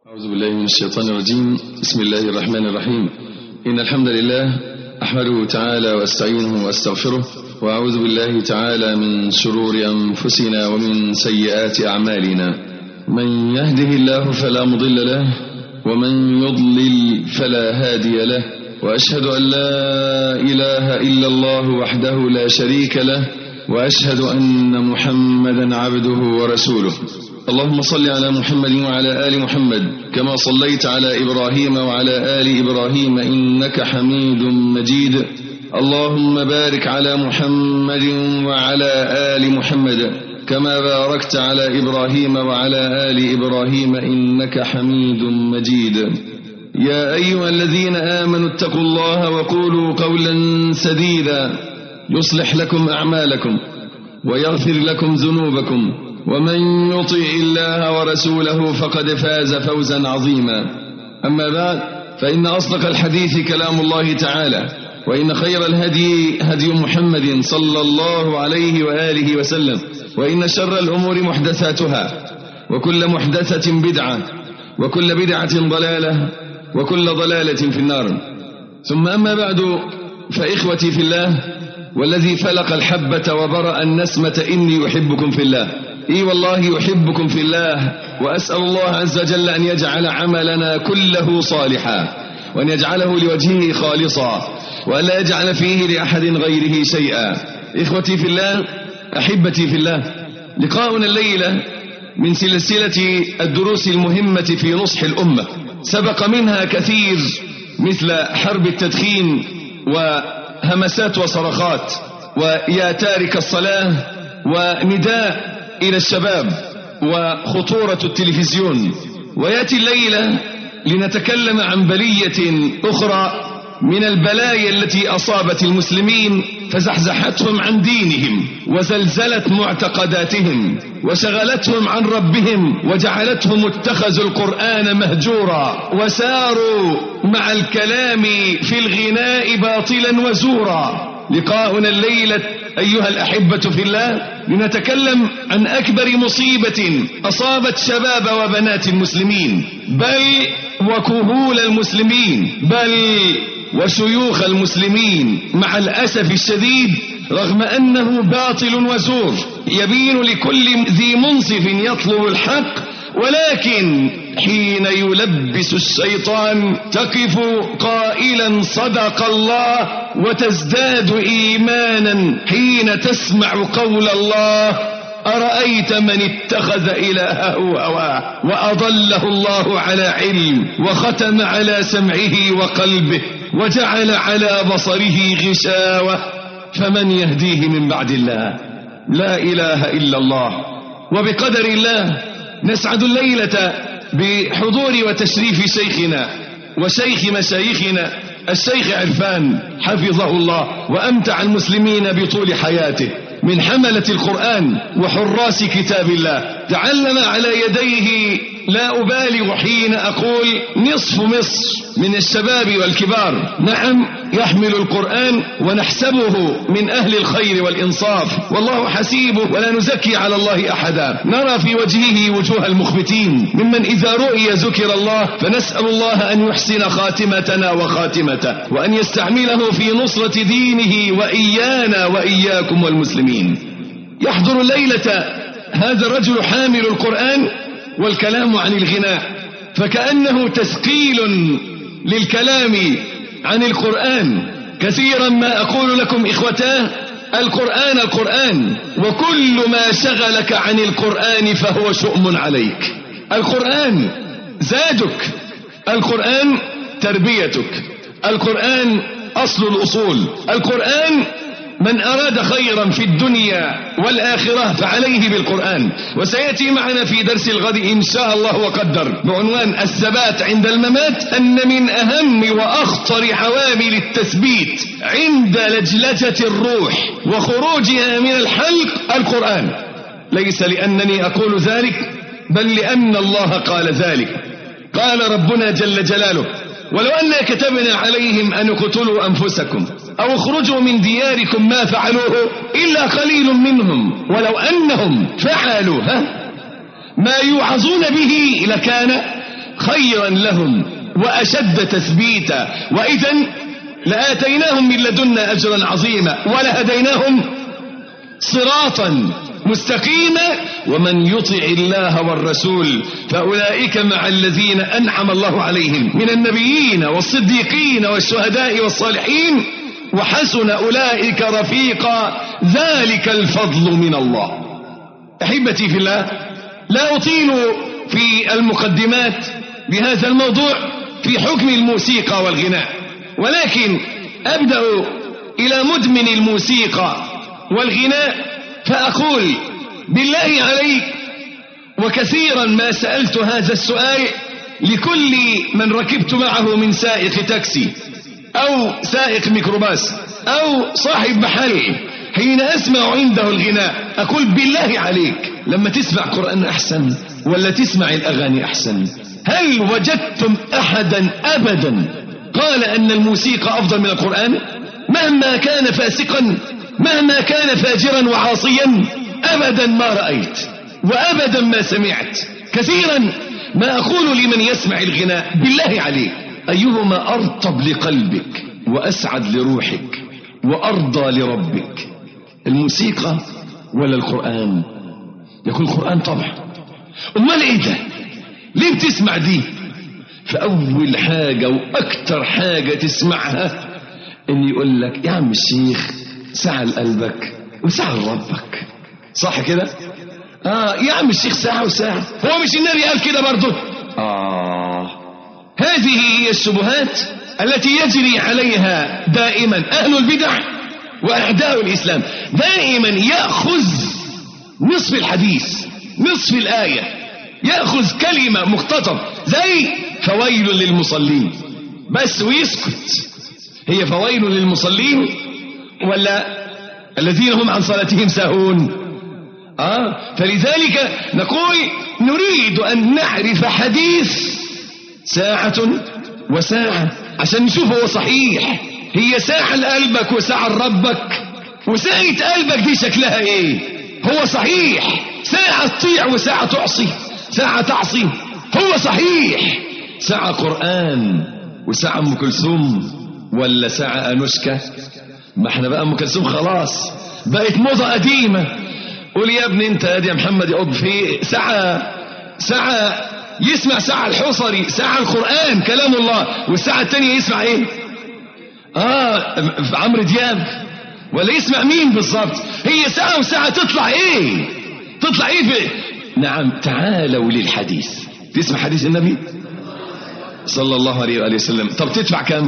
أعوذ بالله من الشيطان الرجيم بسم الله الرحمن الرحيم إن الحمد لله أحمده تعالى وأستعينه وأستغفره وأعوذ بالله تعالى من شرور أنفسنا ومن سيئات أعمالنا من يهده الله فلا مضل له ومن يضلل فلا هادي له وأشهد أن لا إله إلا الله وحده لا شريك له وأشهد أن محمدا عبده ورسوله اللهم صل على محمد وعلى آل محمد كما صليت على إبراهيم وعلى آل إبراهيم إنك حميد مجيد اللهم بارك على محمد وعلى آل محمد كما باركت على إبراهيم وعلى آل إبراهيم إنك حميد مجيد يا أيها الذين آمنوا اتقوا الله وقولوا قولا سديدا يصلح لكم أعمالكم ويغفر لكم ذنوبكم ومن يطع الله ورسوله فقد فاز فوزا عظيما أما بعد فإن أصدق الحديث كلام الله تعالى وإن خير الهدي هدي محمد صلى الله عليه وآله وسلم وإن شر الأمور محدثاتها وكل محدثة بدعة وكل بدعة ضلالة وكل ضلالة في النار ثم أما بعد فإخوتي في الله والذي فلق الحبة وبرأ النسمة إني أحبكم في الله إي والله يحبكم في الله وأسأل الله عز وجل أن يجعل عملنا كله صالحا وأن يجعله لوجهه خالصا وأن لا يجعل فيه لأحد غيره شيئا إخوتي في الله أحبتي في الله لقاؤنا الليلة من سلسلة الدروس المهمة في نصح الأمة سبق منها كثير مثل حرب التدخين وهمسات وصرخات ويا تارك الصلاة ونداء إلى الشباب وخطورة التلفزيون ويأتي الليلة لنتكلم عن بلية أخرى من البلايا التي أصابت المسلمين فزحزحتهم عن دينهم وزلزلت معتقداتهم وشغلتهم عن ربهم وجعلتهم اتخذوا القرآن مهجورا وساروا مع الكلام في الغناء باطلا وزورا لقاؤنا الليلة أيها الأحبة في الله لنتكلم عن أكبر مصيبة أصابت شباب وبنات المسلمين بل وكهول المسلمين بل وشيوخ المسلمين مع الأسف الشديد رغم أنه باطل وزور يبين لكل ذي منصف يطلب الحق ولكن حين يلبس الشيطان تقف قائلا صدق الله وتزداد إيمانا حين تسمع قول الله أرأيت من اتخذ إلهه هواه وأضله الله على علم وختم على سمعه وقلبه وجعل على بصره غشاوة فمن يهديه من بعد الله لا إله إلا الله وبقدر الله نسعد الليلة بحضور وتشريف شيخنا وشيخ مشايخنا الشيخ عرفان حفظه الله وأمتع المسلمين بطول حياته من حملة القرآن وحراس كتاب الله تعلم على يديه لا أبالغ حين أقول نصف مصر من الشباب والكبار نعم يحمل القرآن ونحسبه من أهل الخير والإنصاف والله حسيبه ولا نزكي على الله أحدا نرى في وجهه وجوه المخبتين ممن إذا رؤي ذكر الله فنسأل الله أن يحسن خاتمتنا وخاتمته وأن يستعمله في نصرة دينه وإيانا وإياكم والمسلمين يحضر الليلة هذا الرجل حامل القرآن والكلام عن الغناء فكأنه تثقيل للكلام عن القرآن كثيرا ما أقول لكم إخوتاه القرآن القرآن وكل ما شغلك عن القرآن فهو شؤم عليك القرآن زادك القرآن تربيتك القرآن أصل الأصول القرآن من أراد خيرا في الدنيا والآخرة فعليه بالقرآن وسيأتي معنا في درس الغد إن شاء الله وقدر بعنوان الثبات عند الممات أن من أهم وأخطر عوامل التثبيت عند لجلجة الروح وخروجها من الحلق القرآن ليس لأنني أقول ذلك بل لأن الله قال ذلك قال ربنا جل جلاله ولو أنا كتبنا عليهم أن اقتلوا أنفسكم أو اخرجوا من دياركم ما فعلوه إلا قليل منهم ولو أنهم فعلوا ها ما يوعظون به لكان خيرا لهم وأشد تثبيتا وإذا لآتيناهم من لدنا أجرا عظيما ولهديناهم صراطا مستقيما ومن يطع الله والرسول فأولئك مع الذين أنعم الله عليهم من النبيين والصديقين والشهداء والصالحين وحسن أولئك رفيقا ذلك الفضل من الله أحبتي في الله لا أطيل في المقدمات بهذا الموضوع في حكم الموسيقى والغناء ولكن أبدأ إلى مدمن الموسيقى والغناء فأقول بالله عليك وكثيرا ما سألت هذا السؤال لكل من ركبت معه من سائق تاكسي أو سائق ميكروباص أو صاحب محل حين أسمع عنده الغناء أقول بالله عليك لما تسمع قرآن أحسن ولا تسمع الأغاني أحسن هل وجدتم أحدا أبدا قال أن الموسيقى أفضل من القرآن مهما كان فاسقا مهما كان فاجرا وعاصيا أبدا ما رأيت وأبدا ما سمعت كثيرا ما أقول لمن يسمع الغناء بالله عليك أيهما أرطب لقلبك وأسعد لروحك وأرضى لربك الموسيقى ولا القرآن يقول القرآن طبعا أمال إيه ده ليه بتسمع دي فأول حاجة وأكتر حاجة تسمعها إن يقول لك يا عم الشيخ ساعة لقلبك وساعة لربك صح كده آه يا عم الشيخ ساعة وساعة هو مش النبي قال كده برضه آه هذه هي الشبهات التي يجري عليها دائما أهل البدع وأعداء الإسلام دائما يأخذ نصف الحديث نصف الآية يأخذ كلمة مقتطب زي فويل للمصلين بس ويسكت هي فويل للمصلين ولا الذين هم عن صلاتهم ساهون آه فلذلك نقول نريد أن نعرف حديث ساعة وساعة عشان نشوف هو صحيح هي ساعة لقلبك وساعة لربك وساعة قلبك دي شكلها ايه هو صحيح ساعة تطيع وساعة تعصي ساعة تعصي هو صحيح ساعة قرآن وساعة أم كلثوم ولا ساعة أنوشكا ما احنا بقى أم كلثوم خلاص بقت موضة قديمة قول يا ابني انت يا محمد يقض في ساعة ساعة يسمع ساعة الحصري ساعة القرآن كلام الله والساعة التانية يسمع ايه اه عمرو دياب ولا يسمع مين بالظبط هي ساعة وساعة تطلع ايه تطلع ايه في نعم تعالوا للحديث تسمع حديث النبي صلى الله عليه وآله وسلم طب تدفع كم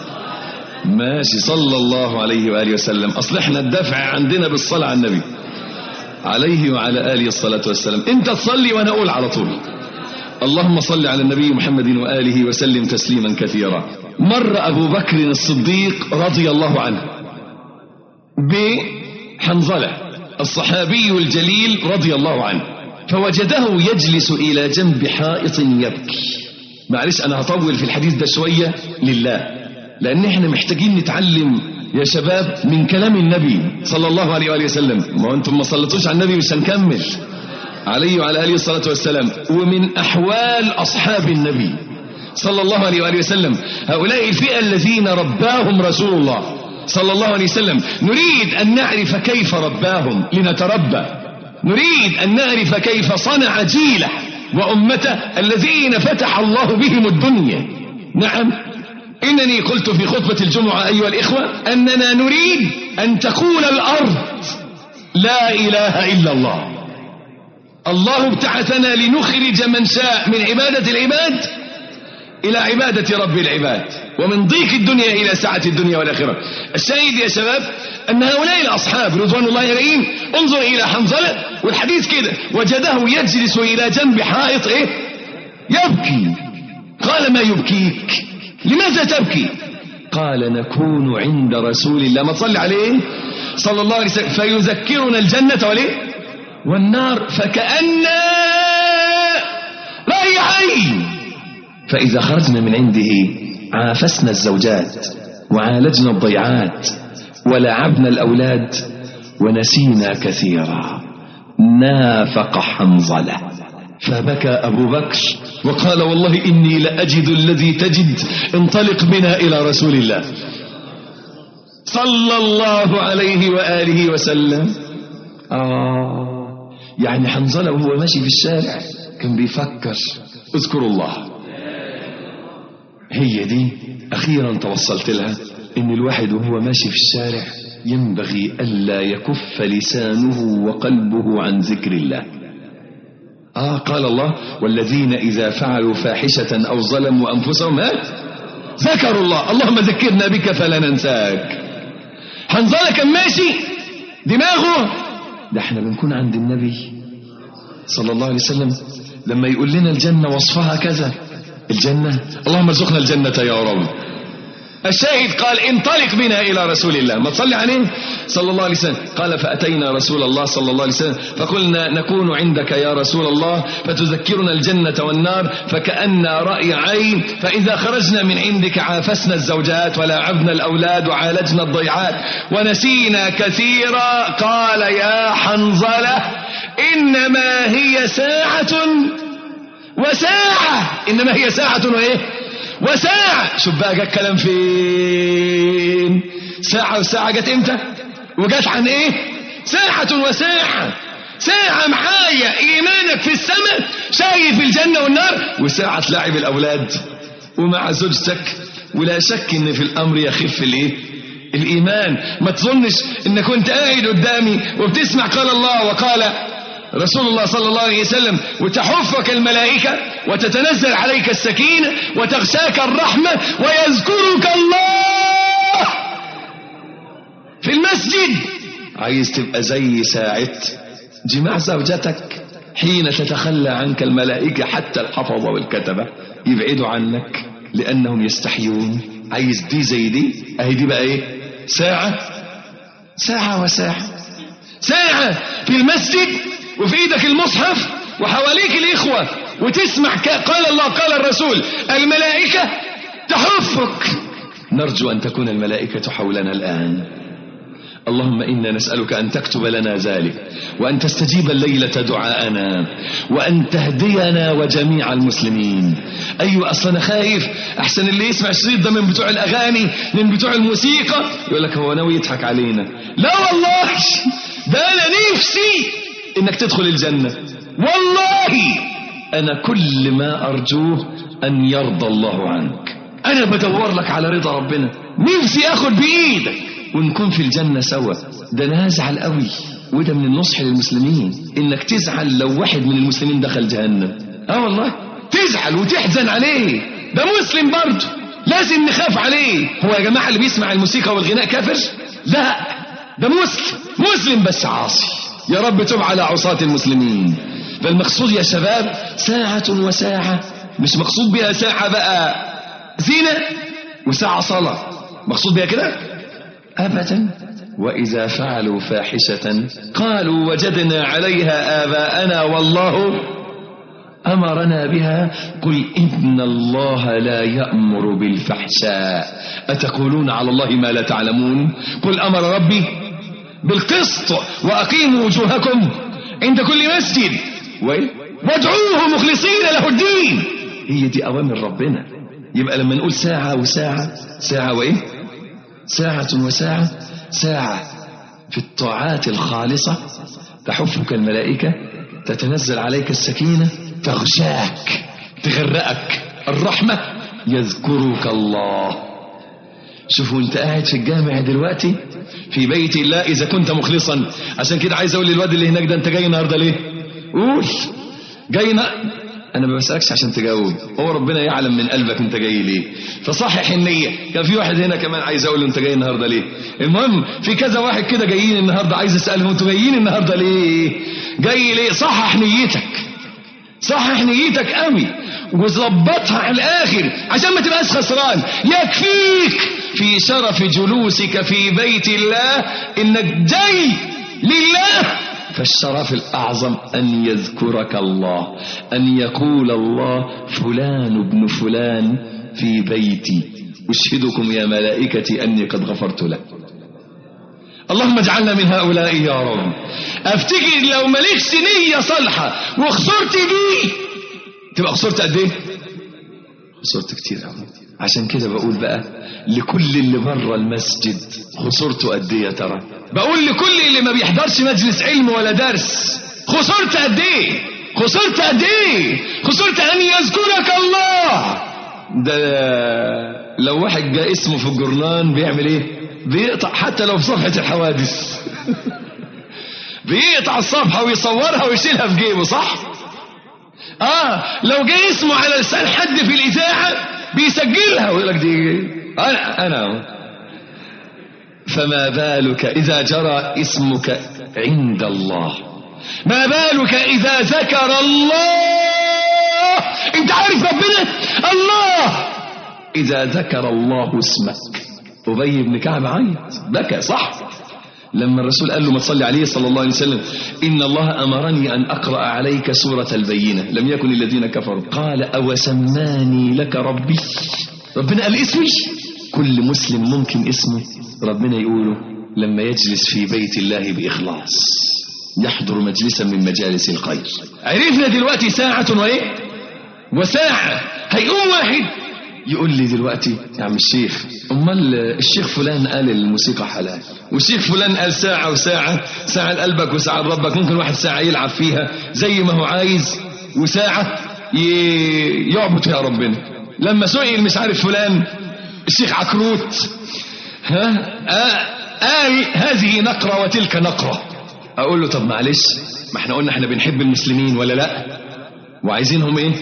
ماشي صلى الله عليه وآله وسلم أصل احنا الدفع عندنا بالصلاة على النبي عليه وعلى آله الصلاة والسلام انت تصلي وانا اقول على طول اللهم صل على النبي محمد وآله وسلم تسليما كثيرا مر أبو بكر الصديق رضي الله عنه بحنظلة الصحابي الجليل رضي الله عنه فوجده يجلس إلى جنب حائط يبكي معلش أنا هطول في الحديث ده شوية لله لأن احنا محتاجين نتعلم يا شباب من كلام النبي صلى الله عليه وآله وسلم ما أنتم ما صلتوش على النبي مش هنكمل عليه وعلى آله الصلاة والسلام ومن أحوال أصحاب النبي صلى الله عليه وآله وسلم هؤلاء الفئة الذين رباهم رسول الله صلى الله عليه وسلم نريد أن نعرف كيف رباهم لنتربى نريد أن نعرف كيف صنع جيله وأمته الذين فتح الله بهم الدنيا نعم إنني قلت في خطبة الجمعة أيها الإخوة أننا نريد أن تقول الأرض لا إله إلا الله الله ابتعثنا لنخرج من شاء من عبادة العباد إلى عبادة رب العباد ومن ضيق الدنيا إلى سعة الدنيا والآخرة الشاهد يا شباب أن هؤلاء الأصحاب رضوان الله عليهم انظر إلى حنظلة والحديث كده وجده يجلس إلى جنب حائط إيه يبكي قال ما يبكيك لماذا تبكي قال نكون عند رسول الله ما تصلي عليه صلى الله عليه وسلم فيذكرنا الجنة وليه والنار فكأن رأي عين فإذا خرجنا من عنده عافسنا الزوجات وعالجنا الضيعات ولعبنا الأولاد ونسينا كثيرا نافق حنظلة فبكى أبو بكر وقال والله إني لأجد الذي تجد انطلق بنا إلى رسول الله صلى الله عليه وآله وسلم آه يعني حنظلة وهو ماشي في الشارع كان بيفكر اذكروا الله هي دي أخيرا توصلت لها إن الواحد وهو ماشي في الشارع ينبغي ألا يكف لسانه وقلبه عن ذكر الله آه قال الله والذين إذا فعلوا فاحشة أو ظلموا أنفسهم ها ذكروا الله اللهم ذكرنا بك فلا ننساك حنظلة كان ماشي دماغه ده احنا بنكون عند النبي صلى الله عليه وسلم لما يقول لنا الجنة وصفها كذا الجنة اللهم ارزقنا الجنة يا رب الشاهد قال انطلق بنا إلى رسول الله ما تصلي عليه صلى الله عليه وسلم قال فأتينا رسول الله صلى الله عليه وسلم فقلنا نكون عندك يا رسول الله فتذكرنا الجنة والنار فكأن رأي عين فإذا خرجنا من عندك عافسنا الزوجات ولعبنا الأولاد وعالجنا الضيعات ونسينا كثيرا قال يا حنظلة إنما هي ساعة وساعة إنما هي ساعة وإيه وساعة شوف بقى جه الكلام فين ساعة وساعة جت امتى وجت عن ايه ساعة وساعة ساعة معايا ايمانك في السماء شايف الجنة والنار وساعة لعب الاولاد ومع زوجتك ولا شك ان في الامر يخف الايه الايمان ما تظنش انك كنت قاعد قدامي وبتسمع قال الله وقال رسول الله صلى الله عليه وسلم وتحفك الملائكة وتتنزل عليك السكينة وتغشاك الرحمة ويذكرك الله في المسجد عايز تبقى زي ساعة جماع زوجتك حين تتخلى عنك الملائكة حتى الحفظة والكتبة يبعدوا عنك لأنهم يستحيون عايز دي زي دي اهي دي بقى ايه ساعة ساعة وساعة ساعة في المسجد وفي ايدك المصحف وحواليك الاخوة وتسمع قال الله قال الرسول الملائكة تحفك نرجو ان تكون الملائكة حولنا الان اللهم إنا نسألك أن تكتب لنا ذلك وأن تستجيب الليلة دعاءنا وأن تهدينا وجميع المسلمين أيوة أصلا أنا خايف أحسن اللي يسمع الشريط ده من بتوع الأغاني من بتوع الموسيقى يقول لك هو ناوي يضحك علينا لا والله ده أنا نفسي إنك تدخل الجنة والله أنا كل ما أرجوه أن يرضى الله عنك أنا بدور لك على رضا ربنا نفسي أخد بإيدك ونكون في الجنة سوا ده أنا هزعل قوي وده من النصح للمسلمين إنك تزعل لو واحد من المسلمين دخل جهنم آه والله تزعل وتحزن عليه ده مسلم برضه لازم نخاف عليه هو يا جماعة اللي بيسمع الموسيقى والغناء كافر لا ده مسلم مسلم بس عاصي يا رب تب على عصاة المسلمين فالمقصود يا شباب ساعة وساعة مش مقصود بها ساعة بقى زينة وساعة صلاة مقصود بها كده أبدا وإذا فعلوا فاحشة قالوا وجدنا عليها آباءنا والله أمرنا بها قل إن الله لا يأمر بالفحشاء أتقولون على الله ما لا تعلمون قل أمر ربي بالقسط وأقيموا وجوهكم عند كل مسجد وادعوه مخلصين له الدين هي دي أوامر ربنا يبقى لما نقول ساعة وساعة ساعة وإيه ساعة وساعة ساعة في الطاعات الخالصة تحفك الملائكة تتنزل عليك السكينة تغشاك تغرقك الرحمة يذكرك الله شوفوا انت قاعد في الجامع دلوقتي في بيت الله اذا كنت مخلصا عشان كده عايز اقول للواد اللي هناك ده انت جاي النهارده ليه قول جاي نا... انا ما بسالكش عشان تجاوب هو ربنا يعلم من قلبك انت جاي ليه فصحح النيه كان في واحد هنا كمان عايز اقول له انت جاي النهارده ليه المهم في كذا واحد كده جايين النهارده عايز اسالهم انتوا جايين النهارده ليه جاي ليه صحح نيتك صحح نيتك قوي وظبطها على الاخر عشان ما تبقاش خسران يكفيك في شرف جلوسك في بيت الله انك جاي لله فالشرف الأعظم أن يذكرك الله أن يقول الله فلان ابن فلان في بيتي أشهدكم يا ملائكتي أني قد غفرت له اللهم اجعلنا من هؤلاء يا رب افتكر لو مالكش نية صالحة وخسرت دي تبقى خسرت قد ايه خسرت كتير قوي عشان كده بقول بقى لكل اللي بره المسجد خسرته قد ايه يا ترى بقول لكل اللي ما بيحضرش مجلس علم ولا درس خسرت قد ايه خسرت قد ايه خسرت ان يذكرك الله ده لو واحد جاء اسمه في الجرنان بيعمل ايه بيقطع حتى لو في صفحة الحوادث بيقطع الصفحة ويصورها ويشيلها في جيبه صح اه لو جاء اسمه على لسان حد في الاذاعة بيسجلها ويقول لك دي انا انا فما بالك اذا جرى اسمك عند الله ما بالك اذا ذكر الله انت عارف ربنا الله اذا ذكر الله اسمك ابي بن كعب عيط بكى صح لما الرسول قال له ما تصلي عليه صلى الله عليه وسلم إن الله أمرني أن أقرأ عليك سورة البينة لم يكن الذين كفروا قال أو سماني لك ربي ربنا قال اسمي كل مسلم ممكن اسمه ربنا يقوله لما يجلس في بيت الله بإخلاص يحضر مجلسا من مجالس الخير عرفنا دلوقتي ساعة وإيه وساعة هيقوم واحد يقول لي دلوقتي يا عم الشيخ امال الشيخ فلان قال الموسيقى حلال والشيخ فلان قال ساعة وساعة ساعة لقلبك وساعة لربك ممكن واحد ساعة يلعب فيها زي ما هو عايز وساعة ي- يعبد فيها ربنا لما سئل مش عارف فلان الشيخ عكروت ها آه قال هذه نقرة وتلك نقرة اقول له طب معلش ما احنا قلنا احنا بنحب المسلمين ولا لا وعايزينهم ايه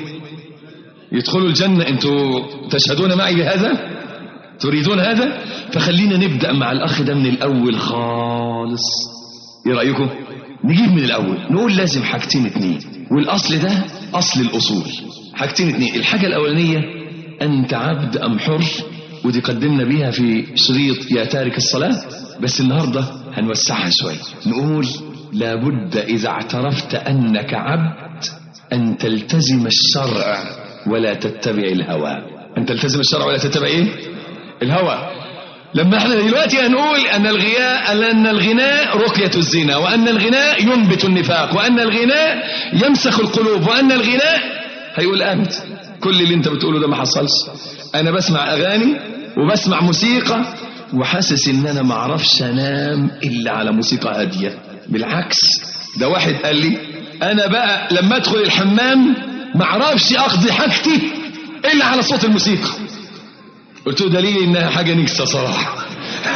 يدخلوا الجنة انتوا تشهدون معي بهذا تريدون هذا فخلينا نبدأ مع الأخ ده من الأول خالص ايه رأيكم نجيب من الأول نقول لازم حاجتين اتنين والأصل ده أصل الأصول حاجتين اتنين الحاجة الأولانية أنت عبد أم حر ودي قدمنا بيها في شريط يا تارك الصلاة بس النهاردة هنوسعها شوية نقول لابد إذا اعترفت أنك عبد أن تلتزم الشرع ولا تتبع الهوى أن تلتزم الشرع ولا تتبع إيه؟ الهوى لما احنا دلوقتي هنقول أن الغياء أن الغناء رقية الزنا وأن الغناء ينبت النفاق وأن الغناء يمسخ القلوب وأن الغناء هيقول أنت كل اللي انت بتقوله ده ما حصلش أنا بسمع أغاني وبسمع موسيقى وحاسس ان انا ما اعرفش انام الا على موسيقى هاديه بالعكس ده واحد قال لي انا بقى لما ادخل الحمام ما اعرفش اقضي حاجتي الا على صوت الموسيقى قلت له دليل انها حاجه نجسه صراحه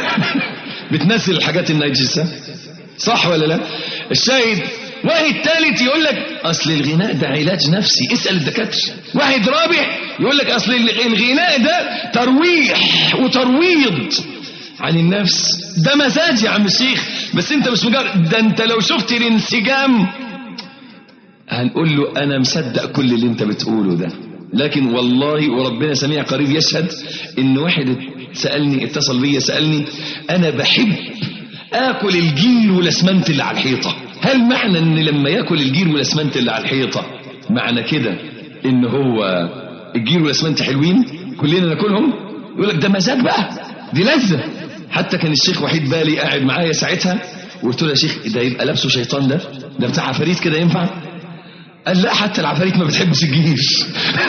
بتنزل الحاجات النجسه صح ولا لا الشاهد واحد ثالث يقول لك اصل الغناء ده علاج نفسي اسال الدكاتره واحد رابع يقول لك اصل الغناء ده ترويح وترويض عن النفس ده مزاج يا عم الشيخ بس انت مش مجرد ده انت لو شفت الانسجام هنقول له انا مصدق كل اللي انت بتقوله ده لكن والله وربنا سميع قريب يشهد ان واحد سألني اتصل بيا سألني انا بحب اكل الجيل والاسمنت اللي على الحيطة هل معنى ان لما ياكل الجيل والاسمنت اللي على الحيطة معنى كده ان هو الجيل والاسمنت حلوين كلنا ناكلهم يقول لك ده مزاج بقى دي لذة حتى كان الشيخ وحيد بالي قاعد معايا ساعتها وقلت له يا شيخ ده يبقى لابسه شيطان ده ده بتاع عفاريت كده ينفع قال لا حتى العفاريت ما بتحبش الجيش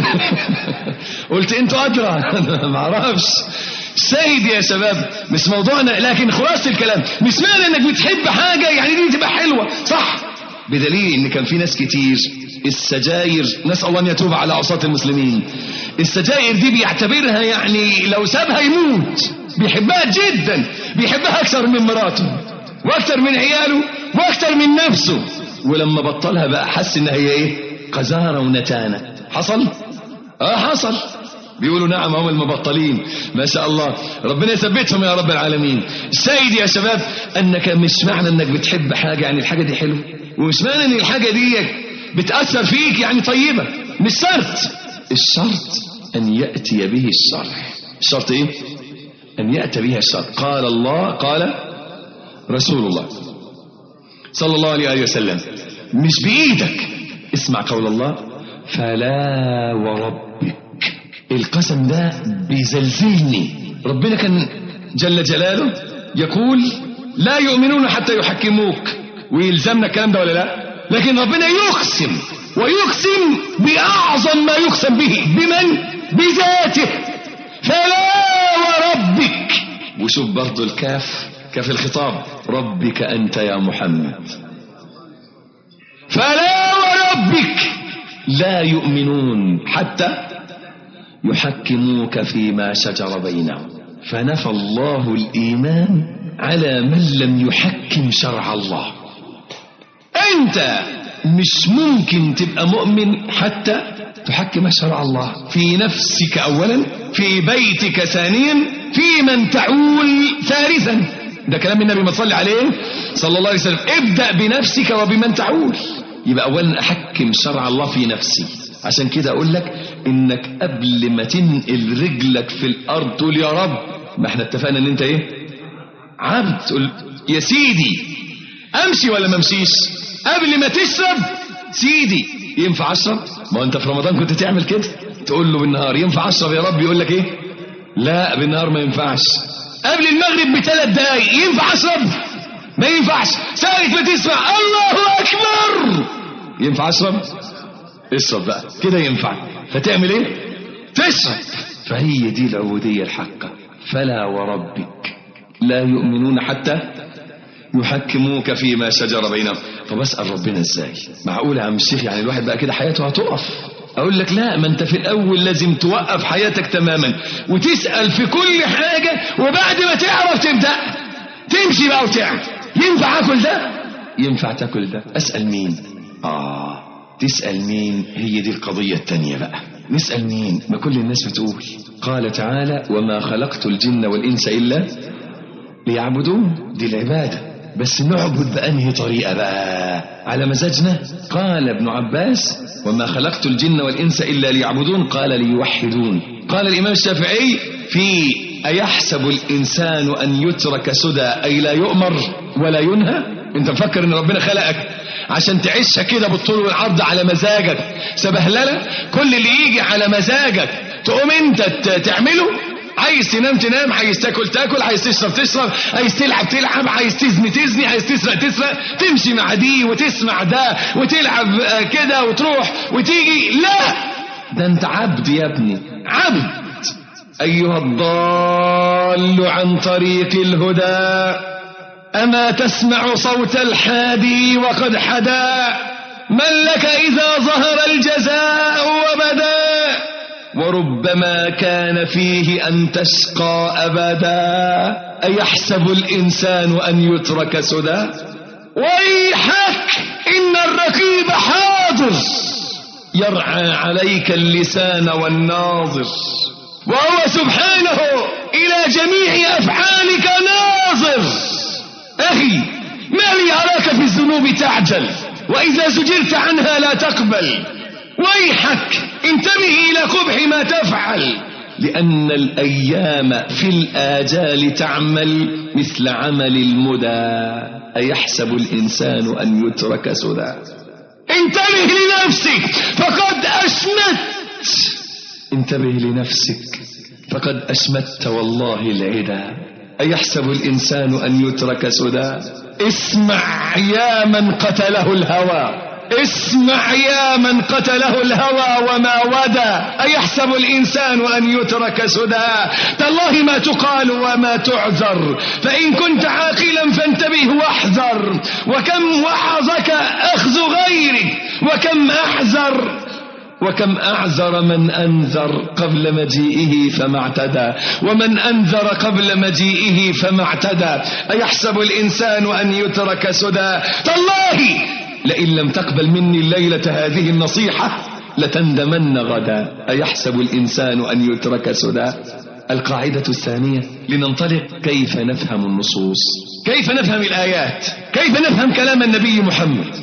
قلت انتوا ادرى ما اعرفش سيد يا شباب مش موضوعنا لكن خلاصة الكلام مش معنى انك بتحب حاجة يعني دي تبقى حلوة صح بدليل ان كان في ناس كتير السجاير نسأل الله ان يتوب على عصاة المسلمين السجاير دي بيعتبرها يعني لو سابها يموت بيحبها جدا بيحبها اكثر من مراته واكثر من عياله واكثر من نفسه ولما بطلها بقى حس ان هي ايه قذارة ونتانة حصل اه حصل بيقولوا نعم هم المبطلين ما شاء الله ربنا يثبتهم يا رب العالمين السيد يا شباب انك مش معنى انك بتحب حاجة يعني الحاجة دي حلوة ومش معنى ان الحاجة دي بتأثر فيك يعني طيبة مش شرط الشرط ان يأتي به الشرع الشرط ايه ان يأتي به الشرع قال الله قال رسول الله صلى الله عليه وسلم مش بإيدك اسمع قول الله فلا وربك القسم ده بيزلزلني ربنا كان جل جلاله يقول لا يؤمنون حتى يحكموك ويلزمنا الكلام ده ولا لا لكن ربنا يقسم ويقسم بأعظم ما يقسم به بمن بذاته فلا وربك وشوف برضو الكاف كاف الخطاب ربك أنت يا محمد فلا وربك لا يؤمنون حتى يحكموك فيما شجر بينهم فنفى الله الإيمان على من لم يحكم شرع الله أنت مش ممكن تبقى مؤمن حتى تحكم شرع الله في نفسك أولا في بيتك ثانيا في من تعول ثالثا ده كلام النبي ما تصلي عليه صلى الله عليه وسلم ابدأ بنفسك وبمن تعول يبقى أولا أحكم شرع الله في نفسي عشان كده أقول لك إنك قبل ما تنقل رجلك في الأرض تقول يا رب ما احنا اتفقنا إن أنت إيه عبد تقول يا سيدي أمشي ولا ما امشيش قبل ما تشرب سيدي ينفع أشرب ما أنت في رمضان كنت تعمل كده تقول له بالنهار ينفع أشرب يا رب يقول لك إيه لا بالنهار ما ينفعش قبل المغرب بثلاث دقايق ينفع أشرب ما ينفعش ساعة ما تسمع الله أكبر ينفع أشرب اشرب بقى كده ينفع فتعمل ايه تشرب فهي دي العبودية الحقة فلا وربك لا يؤمنون حتى يحكموك فيما شجر بينهم طب اسأل ربنا ازاي معقول يا عم الشيخ يعني الواحد بقى كده حياته هتقف اقول لك لا ما انت في الاول لازم توقف حياتك تماما وتسأل في كل حاجة وبعد ما تعرف تبدأ تمشي بقى وتعمل ينفع اكل ده ينفع تاكل ده اسأل مين اه تسأل مين هي دي القضية التانية بقى نسأل مين ما كل الناس بتقول قال تعالى وما خلقت الجن والإنس إلا ليعبدون دي العبادة بس نعبد بأنهي طريقة بقى على مزاجنا قال ابن عباس وما خلقت الجن والإنس إلا ليعبدون قال ليوحدون قال الإمام الشافعي في أيحسب الإنسان أن يترك سدى أي لا يؤمر ولا ينهى أنت مفكر أن ربنا خلقك عشان تعيشها كده بالطول والعرض على مزاجك سبهللة كل اللي يجي على مزاجك تقوم انت تعمله عايز تنام تنام عايز تاكل تاكل عايز تشرب تشرب عايز تلعب تلعب عايز تزني تزني عايز تسرق تسرق تمشي مع دي وتسمع ده وتلعب كده وتروح وتيجي لا ده انت عبد يا ابني عبد ايها الضال عن طريق الهدى أما تسمع صوت الحادي وقد حدا من لك إذا ظهر الجزاء وبدا وربما كان فيه أن تشقى أبدا أيحسب الإنسان أن يترك سدى ويحك إن الرقيب حاضر يرعى عليك اللسان والناظر وهو سبحانه إلى جميع أفعالك ناظر أخي ما لي أراك في الذنوب تعجل وإذا زجرت عنها لا تقبل ويحك انتبه إلى قبح ما تفعل لأن الأيام في الآجال تعمل مثل عمل المدى أيحسب الإنسان أن يترك سدى انتبه لنفسك فقد أشمت انتبه لنفسك فقد أشمت والله العدا أيحسب الإنسان أن يترك سدى اسمع يا من قتله الهوى اسمع يا من قتله الهوى وما ودى أيحسب الإنسان أن يترك سدى تالله ما تقال وما تعذر فإن كنت عاقلا فانتبه واحذر وكم وعظك أخذ غيرك وكم أحذر وكم أعذر من أنذر قبل مجيئه فما اعتدى ومن أنذر قبل مجيئه فما اعتدى أيحسب الإنسان أن يترك سدى تالله لئن لم تقبل مني الليلة هذه النصيحة لتندمن غدا أيحسب الإنسان أن يترك سدى القاعدة الثانية لننطلق كيف نفهم النصوص كيف نفهم الآيات كيف نفهم كلام النبي محمد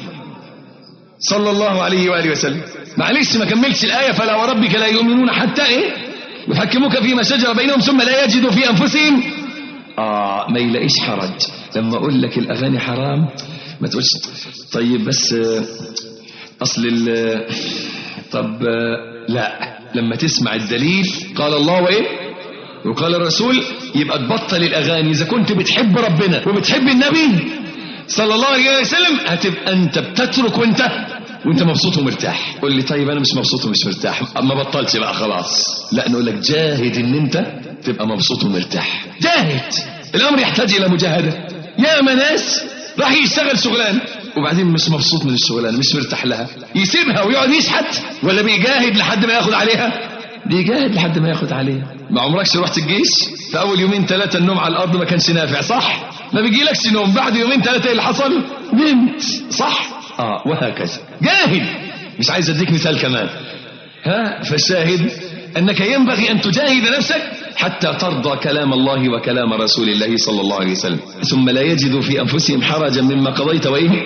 صلى الله عليه وآله وسلم معلش ما كملتش الآية فلا وربك لا يؤمنون حتى إيه يحكموك فيما شجر بينهم ثم لا يجدوا في أنفسهم آه ما يلاقيش حرج لما أقول لك الأغاني حرام ما تقولش طيب بس أصل طب لا لما تسمع الدليل قال الله وإيه وقال الرسول يبقى تبطل الاغاني اذا كنت بتحب ربنا وبتحب النبي صلى الله عليه وسلم هتبقى انت بتترك وانت وانت مبسوط ومرتاح قول لي طيب انا مش مبسوط ومش مرتاح ما بطلش بقى خلاص لا نقول لك جاهد ان انت تبقى مبسوط ومرتاح جاهد الامر يحتاج الى مجاهده يا ناس راح يشتغل شغلانه وبعدين مش مبسوط من الشغلانه مش مرتاح لها يسيبها ويقعد يشحت ولا بيجاهد لحد ما ياخد عليها بيجاهد لحد ما ياخد عليها ما عمركش رحت الجيش في اول يومين ثلاثه النوم على الارض ما كانش نافع صح ما بيجيلكش نوم بعد يومين ثلاثه ايه اللي حصل نمت صح اه وهكذا جاهد مش عايز اديك مثال كمان ها فالشاهد انك ينبغي ان تجاهد نفسك حتى ترضى كلام الله وكلام رسول الله صلى الله عليه وسلم ثم لا يجدوا في انفسهم حرجا مما قضيت وايه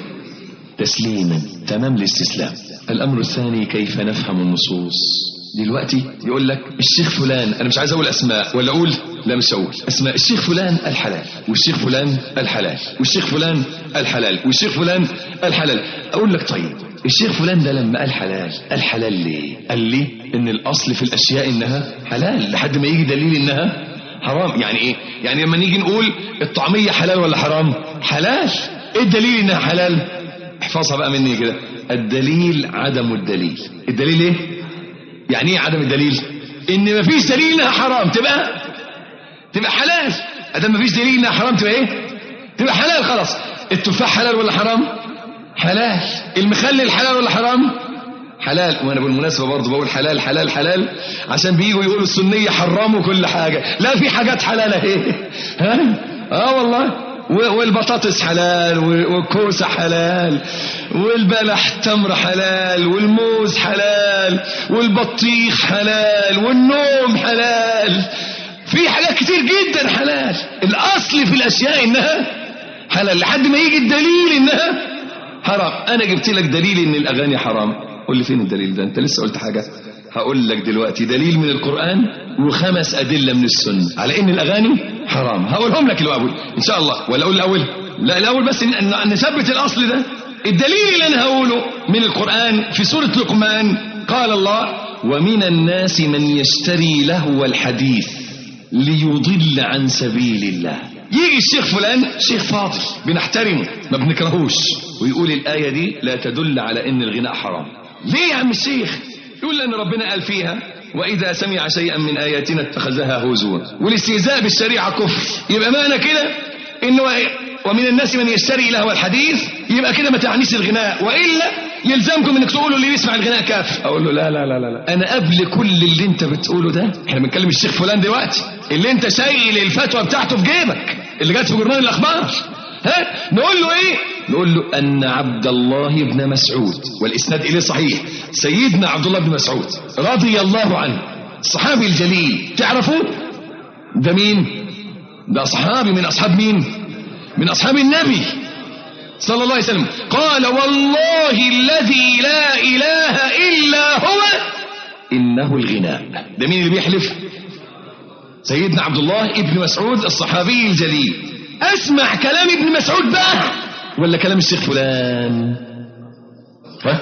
تسليما تمام الاستسلام الامر الثاني كيف نفهم النصوص دلوقتي يقول لك الشيخ فلان انا مش عايز اقول اسماء ولا اقول لا مش هقول اسماء الشيخ فلان الحلال والشيخ فلان الحلال والشيخ فلان الحلال والشيخ فلان الحلال اقول لك طيب الشيخ فلان ده لما قال حلال قال حلال ليه قال لي ان الاصل في الاشياء انها حلال لحد ما يجي دليل انها حرام يعني ايه يعني لما نيجي نقول الطعميه حلال ولا حرام حلال ايه الدليل انها حلال احفظها بقى مني كده الدليل عدم الدليل الدليل ايه يعني ايه عدم الدليل ان مفيش دليل انها حرام تبقى تبقى حلال ادام مفيش دليل انها حرام تبقى ايه تبقى حلال خلاص التفاح حلال ولا حرام حلال المخلل حلال ولا حرام حلال وانا بالمناسبه برضه بقول حلال حلال حلال عشان بييجوا يقولوا السنيه حرموا كل حاجه لا في حاجات حلال اهي ها اه والله والبطاطس حلال والكوسة حلال والبلح تمر حلال والموز حلال والبطيخ حلال والنوم حلال في حاجات كتير جدا حلال الأصل في الأشياء إنها حلال لحد ما يجي الدليل إنها حرام أنا جبت لك دليل إن الأغاني حرام قول لي فين الدليل ده أنت لسه قلت حاجة هقول لك دلوقتي دليل من القرآن وخمس أدلة من السنة على إن الأغاني حرام هقولهم لك الأول إن شاء الله ولا أقول الأول لا الأول بس نثبت الأصل ده الدليل اللي أنا هقوله من القرآن في سورة لقمان قال الله ومن الناس من يشتري لهو الحديث ليضل عن سبيل الله يجي الشيخ فلان شيخ فاضل بنحترمه ما بنكرهوش ويقول الآية دي لا تدل على إن الغناء حرام ليه يا عم الشيخ يقول لأن ربنا قال فيها وإذا سمع شيئا من آياتنا اتخذها هزوا والاستهزاء بالشريعة كفر يبقى معنى كده إنه ومن الناس من يشتري لهو الحديث يبقى كده ما تعنيش الغناء وإلا يلزمكم انك تقولوا اللي يسمع الغناء كافر اقول له لا لا لا لا, لا. انا قبل كل اللي انت بتقوله ده احنا بنتكلم الشيخ فلان دلوقتي اللي انت شايل الفتوى بتاعته في جيبك اللي جت في جورنال الاخبار ها نقول له ايه نقول له ان عبد الله بن مسعود والاسناد اليه صحيح سيدنا عبد الله بن مسعود رضي الله عنه الصحابي الجليل تعرفوه ده مين ده صحابي من اصحاب مين من اصحاب النبي صلى الله عليه وسلم قال والله الذي لا اله الا هو انه الغناء ده مين اللي بيحلف سيدنا عبد الله ابن مسعود الصحابي الجليل اسمع كلام ابن مسعود بقى ولا كلام الشيخ فلان ها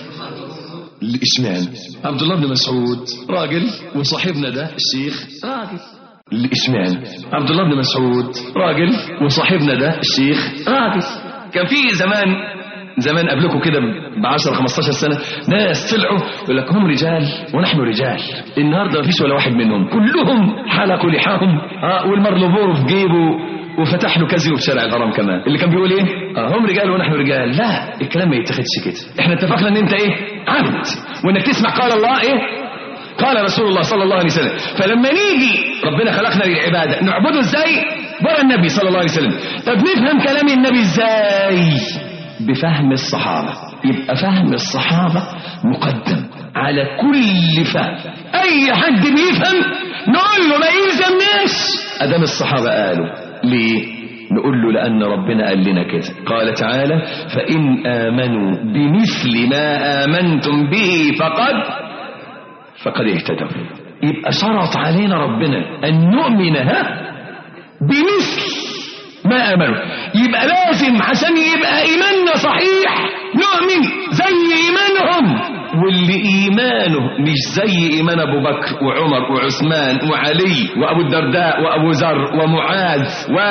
اشمعنى عبد الله بن مسعود راجل وصاحبنا ده الشيخ راجل اشمعنى عبد الله بن مسعود راجل وصاحبنا ده الشيخ راجل كان في زمان زمان قبلكم كده ب 10 15 سنه ناس طلعوا يقول لك هم رجال ونحن رجال النهارده مفيش ولا واحد منهم كلهم حلقوا لحاهم اه والمرلوبور في جيبه وفتح له كازينو في شارع الهرم كمان اللي كان بيقول ايه اه هم رجال ونحن رجال لا الكلام ما يتاخدش كده احنا اتفقنا ان انت ايه عبد وانك تسمع قال الله ايه قال رسول الله صلى الله عليه وسلم فلما نيجي ربنا خلقنا للعباده نعبده ازاي ورا النبي صلى الله عليه وسلم طب نفهم كلام النبي ازاي بفهم الصحابه يبقى فهم الصحابه مقدم على كل فهم اي حد بيفهم نقول له ما يلزمناش ادام الصحابه قالوا ليه نقول له لأن ربنا قال لنا كده قال تعالى فإن آمنوا بمثل ما آمنتم به فقد فقد اهتدوا يبقى شرط علينا ربنا أن نؤمن ها بمثل ما آمنوا يبقى لازم عشان يبقى إيماننا صحيح نؤمن زي إيمانهم واللي ايمانه مش زي ايمان ابو بكر وعمر وعثمان وعلي وابو الدرداء وابو ذر ومعاذ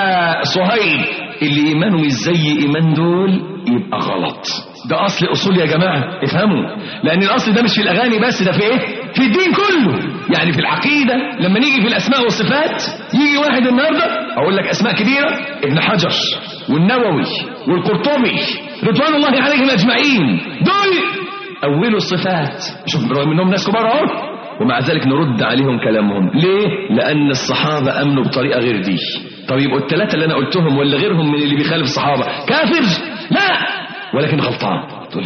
وصهيب اللي ايمانه مش زي ايمان دول يبقى غلط ده اصل اصول يا جماعه افهموا لان الاصل ده مش في الاغاني بس ده في ايه في الدين كله يعني في العقيده لما نيجي في الاسماء والصفات يجي واحد النهارده اقول لك اسماء كبيره ابن حجر والنووي والقرطبي رضوان الله عليهم اجمعين دول اولوا الصفات شوف برغم انهم ناس كبار اهو ومع ذلك نرد عليهم كلامهم ليه لان الصحابه امنوا بطريقه غير دي طب يبقوا الثلاثه اللي انا قلتهم ولا غيرهم من اللي بيخالف الصحابه كافر لا ولكن غلطان تقول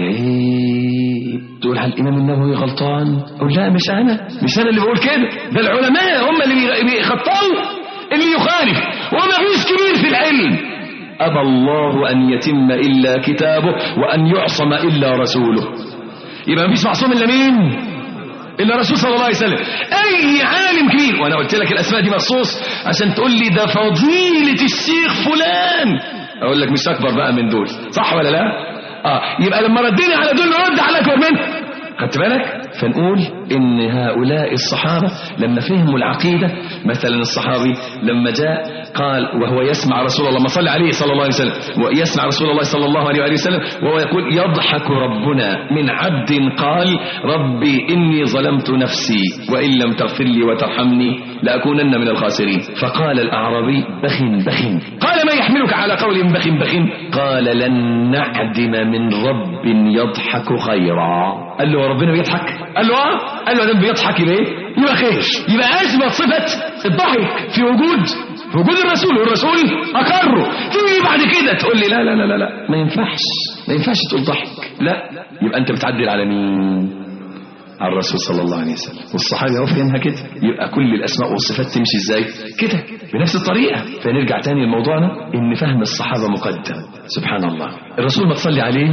ايه تقول هل الامام النووي غلطان اقول لا مش انا مش انا اللي بقول كده ده العلماء هم اللي بيخطئوا اللي يخالف وما فيش كبير في العلم ابى الله ان يتم الا كتابه وان يعصم الا رسوله يبقى ما فيش معصوم الا مين الا الرسول صلى الله عليه وسلم اي عالم كبير وانا قلت لك الاسماء دي مخصوص عشان تقول لي ده فضيله الشيخ فلان اقول لك مش اكبر بقى من دول صح ولا لا اه يبقى لما ردينا على دول نرد على اكبر منه خدت بالك فنقول ان هؤلاء الصحابه لما فهموا العقيده مثلا الصحابي لما جاء قال وهو يسمع رسول الله ما صلى عليه صلى الله عليه وسلم ويسمع رسول الله صلى الله عليه وآله وسلم وهو يقول يضحك ربنا من عبد قال ربي إني ظلمت نفسي وإن لم تغفر لي وترحمني لأكونن من الخاسرين فقال الأعرابي بخ بخ قال ما يحملك على قول بخ بخ قال لن نعدم من رب يضحك خيرا قال له ربنا بيضحك قال له اه قال له ده بيضحك يبقى ايه يبقى خير يبقى اثبت صفه الضحك في وجود في وجود الرسول والرسول اقره تيجي بعد كده تقول لي لا لا لا لا لا ما ينفعش ما ينفعش تقول ضحك لا يبقى انت بتعدل على مين على الرسول صلى الله عليه وسلم والصحابه هو فهمها كده يبقى كل الاسماء والصفات تمشي ازاي كده بنفس الطريقه فنرجع تاني لموضوعنا ان فهم الصحابه مقدم سبحان الله الرسول ما تصلي عليه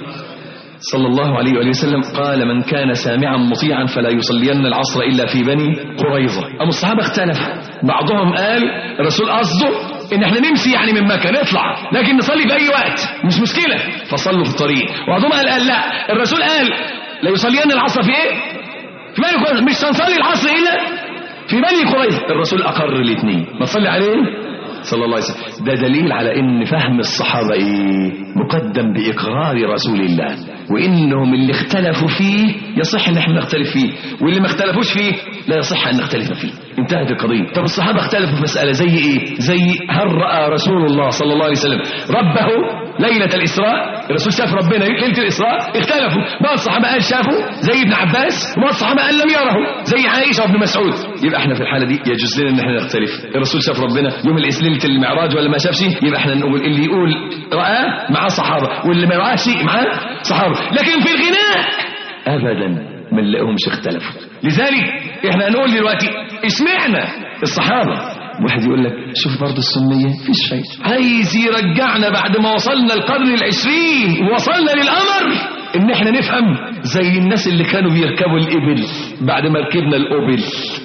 صلى الله عليه وآله وسلم قال من كان سامعا مطيعا فلا يصلين العصر إلا في بني قريظة أما الصحابة اختلفوا بعضهم قال الرسول قصده ان احنا نمشي يعني من مكة نطلع لكن نصلي في اي وقت مش مشكلة فصلوا في الطريق وبعضهم قال, قال لا الرسول قال لا يصلين العصر في ايه في بني قريظة مش هنصلي العصر الا في بني قريظة الرسول اقر الاثنين ما تصلي عليه صلى الله عليه وسلم ده دليل على ان فهم الصحابة ايه مقدم باقرار رسول الله وانهم اللي اختلفوا فيه يصح ان احنا نختلف فيه واللي ما اختلفوش فيه لا يصح ان نختلف فيه انتهت القضية طب الصحابة اختلفوا في مسألة زي ايه زي هل رأى رسول الله صلى الله عليه وسلم ربه ليلة الإسراء الرسول شاف ربنا ليلة الإسراء اختلفوا بعض الصحابة قال شافوا زي ابن عباس وبعض الصحابة قال لم يره زي عائشة وابن مسعود يبقى احنا في الحالة دي يجوز لنا ان احنا نختلف الرسول شاف ربنا يوم ليلة المعراج ولا ما شافش يبقى احنا نقول اللي يقول رآه معاه صحابة واللي ما رآش معاه صحابة لكن في الغناء أبدا ما نلاقيهمش اختلفوا لذلك احنا هنقول دلوقتي اشمعنا الصحابة واحد يقول لك شوف برضه السنية فيش فايدة عايز يرجعنا بعد ما وصلنا القرن العشرين ووصلنا للأمر ان احنا نفهم زي الناس اللي كانوا بيركبوا الإبل بعد ما ركبنا الأوبل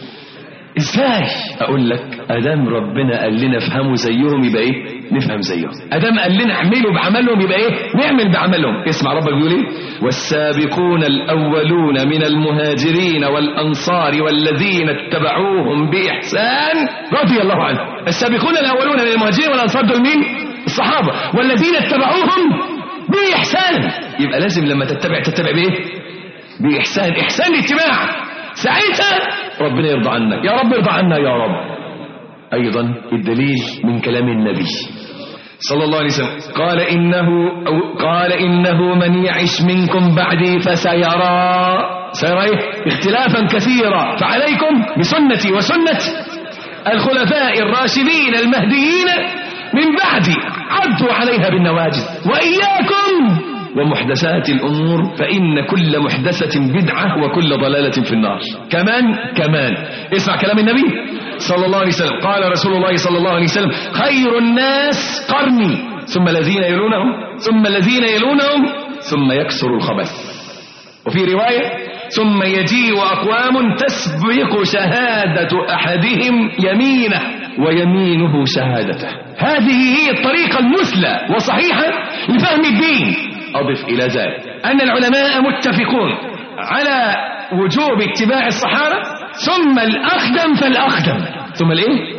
ازاي اقول لك ادام ربنا قال لنا افهموا زيهم يبقى ايه نفهم زيهم ادام قال لنا اعملوا بعملهم يبقى ايه نعمل بعملهم اسمع ربك بيقول ايه والسابقون الاولون من المهاجرين والانصار والذين اتبعوهم باحسان رضي الله عنه السابقون الاولون من المهاجرين والانصار دول مين الصحابه والذين اتبعوهم باحسان يبقى لازم لما تتبع تتبع بايه باحسان احسان الاتباع ساعتها ربنا يرضى عنك يا رب ارضى عنا يا رب أيضا الدليل من كلام النبي صلى الله عليه وسلم قال إنه أو قال إنه من يعش منكم بعدي فسيرى سيرى إيه؟ اختلافا كثيرا فعليكم بسنتي وسنة الخلفاء الراشدين المهديين من بعدي عدوا عليها بالنواجذ وإياكم ومحدثات الأمور فإن كل محدثة بدعة وكل ضلالة في النار كمان كمان اسمع كلام النبي صلى الله عليه وسلم قال رسول الله صلى الله عليه وسلم خير الناس قرني ثم الذين يلونهم ثم الذين يلونهم ثم يكسر الخبث وفي رواية ثم يجيء أقوام تسبق شهادة أحدهم يمينه ويمينه شهادته هذه هي الطريقة المثلى وصحيحة لفهم الدين أضف إلى ذلك أن العلماء متفقون على وجوب اتباع الصحابة ثم الأقدم فالأقدم ثم الإيه؟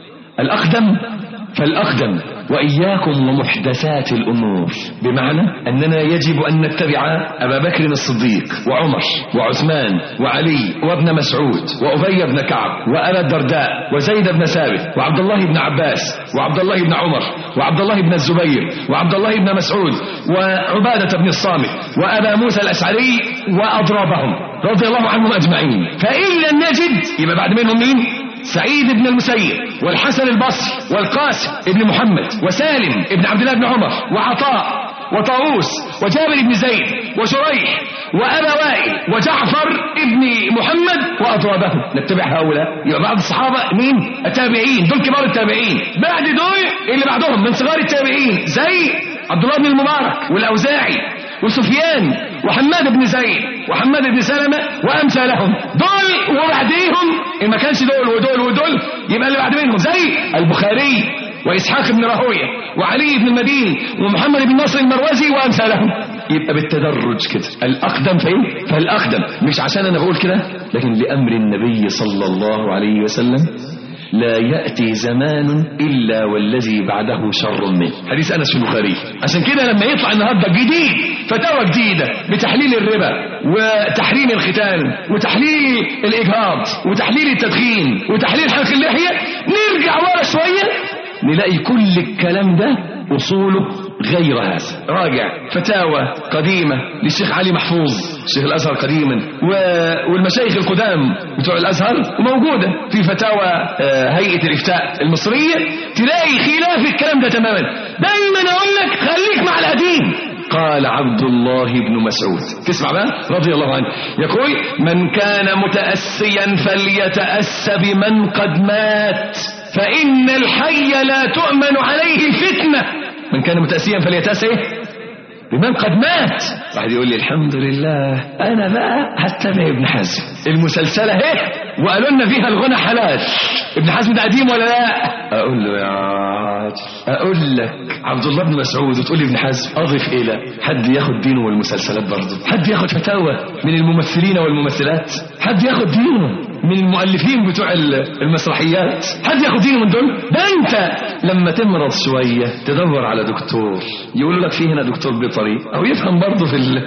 الأقدم فالأقدم وإياكم ومحدثات الأمور بمعنى أننا يجب أن نتبع أبا بكر الصديق وعمر وعثمان وعلي وابن مسعود وأبي بن كعب وأبا الدرداء وزيد بن ثابت وعبد الله بن عباس وعبد الله بن عمر وعبد الله بن الزبير وعبد الله بن مسعود وعبادة بن الصامت وأبا موسى الأشعري وأضرابهم رضي الله عنهم أجمعين فإن لم نجد يبقى بعد منهم مين؟ سعيد بن المسيب والحسن البصري والقاسم بن محمد وسالم بن عبد الله بن عمر وعطاء وطاووس وجابر بن زيد وشريح وأبا وائل وجعفر بن محمد وأضرابهم نتبع هؤلاء يبقى بعض الصحابة مين؟ التابعين دول كبار التابعين بعد دول اللي بعدهم من صغار التابعين زي عبد الله بن المبارك والأوزاعي وسفيان وحماد بن زيد وحماد بن سلمة وأمثالهم دول وبعديهم إن ما كانش دول ودول ودول يبقى اللي بعد منهم زي البخاري وإسحاق بن راهوية وعلي بن المديني ومحمد بن نصر المروزي وأمثالهم يبقى بالتدرج كده الأقدم فإيه؟ فالأقدم مش عشان أنا بقول كده لكن لأمر النبي صلى الله عليه وسلم لا يأتي زمان إلا والذي بعده شر منه حديث أنس في البخاري عشان كده لما يطلع النهاردة جديد فتاوى جديدة بتحليل الربا وتحريم الختان وتحليل الإجهاض وتحليل التدخين وتحليل حلق اللحية نرجع ورا شوية نلاقي كل الكلام ده أصوله غير هذا راجع فتاوى قديمة للشيخ علي محفوظ شيخ الأزهر قديما و... والمشايخ القدام بتوع الأزهر موجودة في فتاوى آه، هيئة الإفتاء المصرية تلاقي خلاف الكلام ده تماما دايما أقول لك خليك مع القديم قال عبد الله بن مسعود تسمع بقى رضي الله عنه يقول من كان متأسيا فليتأس بمن قد مات فإن الحي لا تؤمن عليه الفتنة من كان متأسيا فليتأس ايه بمن قد مات واحد يقول لي الحمد لله انا بقى هتبع ابن حزم المسلسله اهي وقالوا لنا فيها الغنى حلال ابن حزم ده قديم ولا لا اقول له يا عاجل اقول لك عبد الله بن مسعود وتقول لي ابن حزم اضف الى حد ياخد دينه والمسلسلات برضه حد ياخد فتاوى من الممثلين والممثلات حد ياخد دينه من المؤلفين بتوع المسرحيات حد ياخد دينه من دول ده انت لما تمرض شويه تدور على دكتور يقولوا لك في هنا دكتور بيطري او يفهم برضه في ال...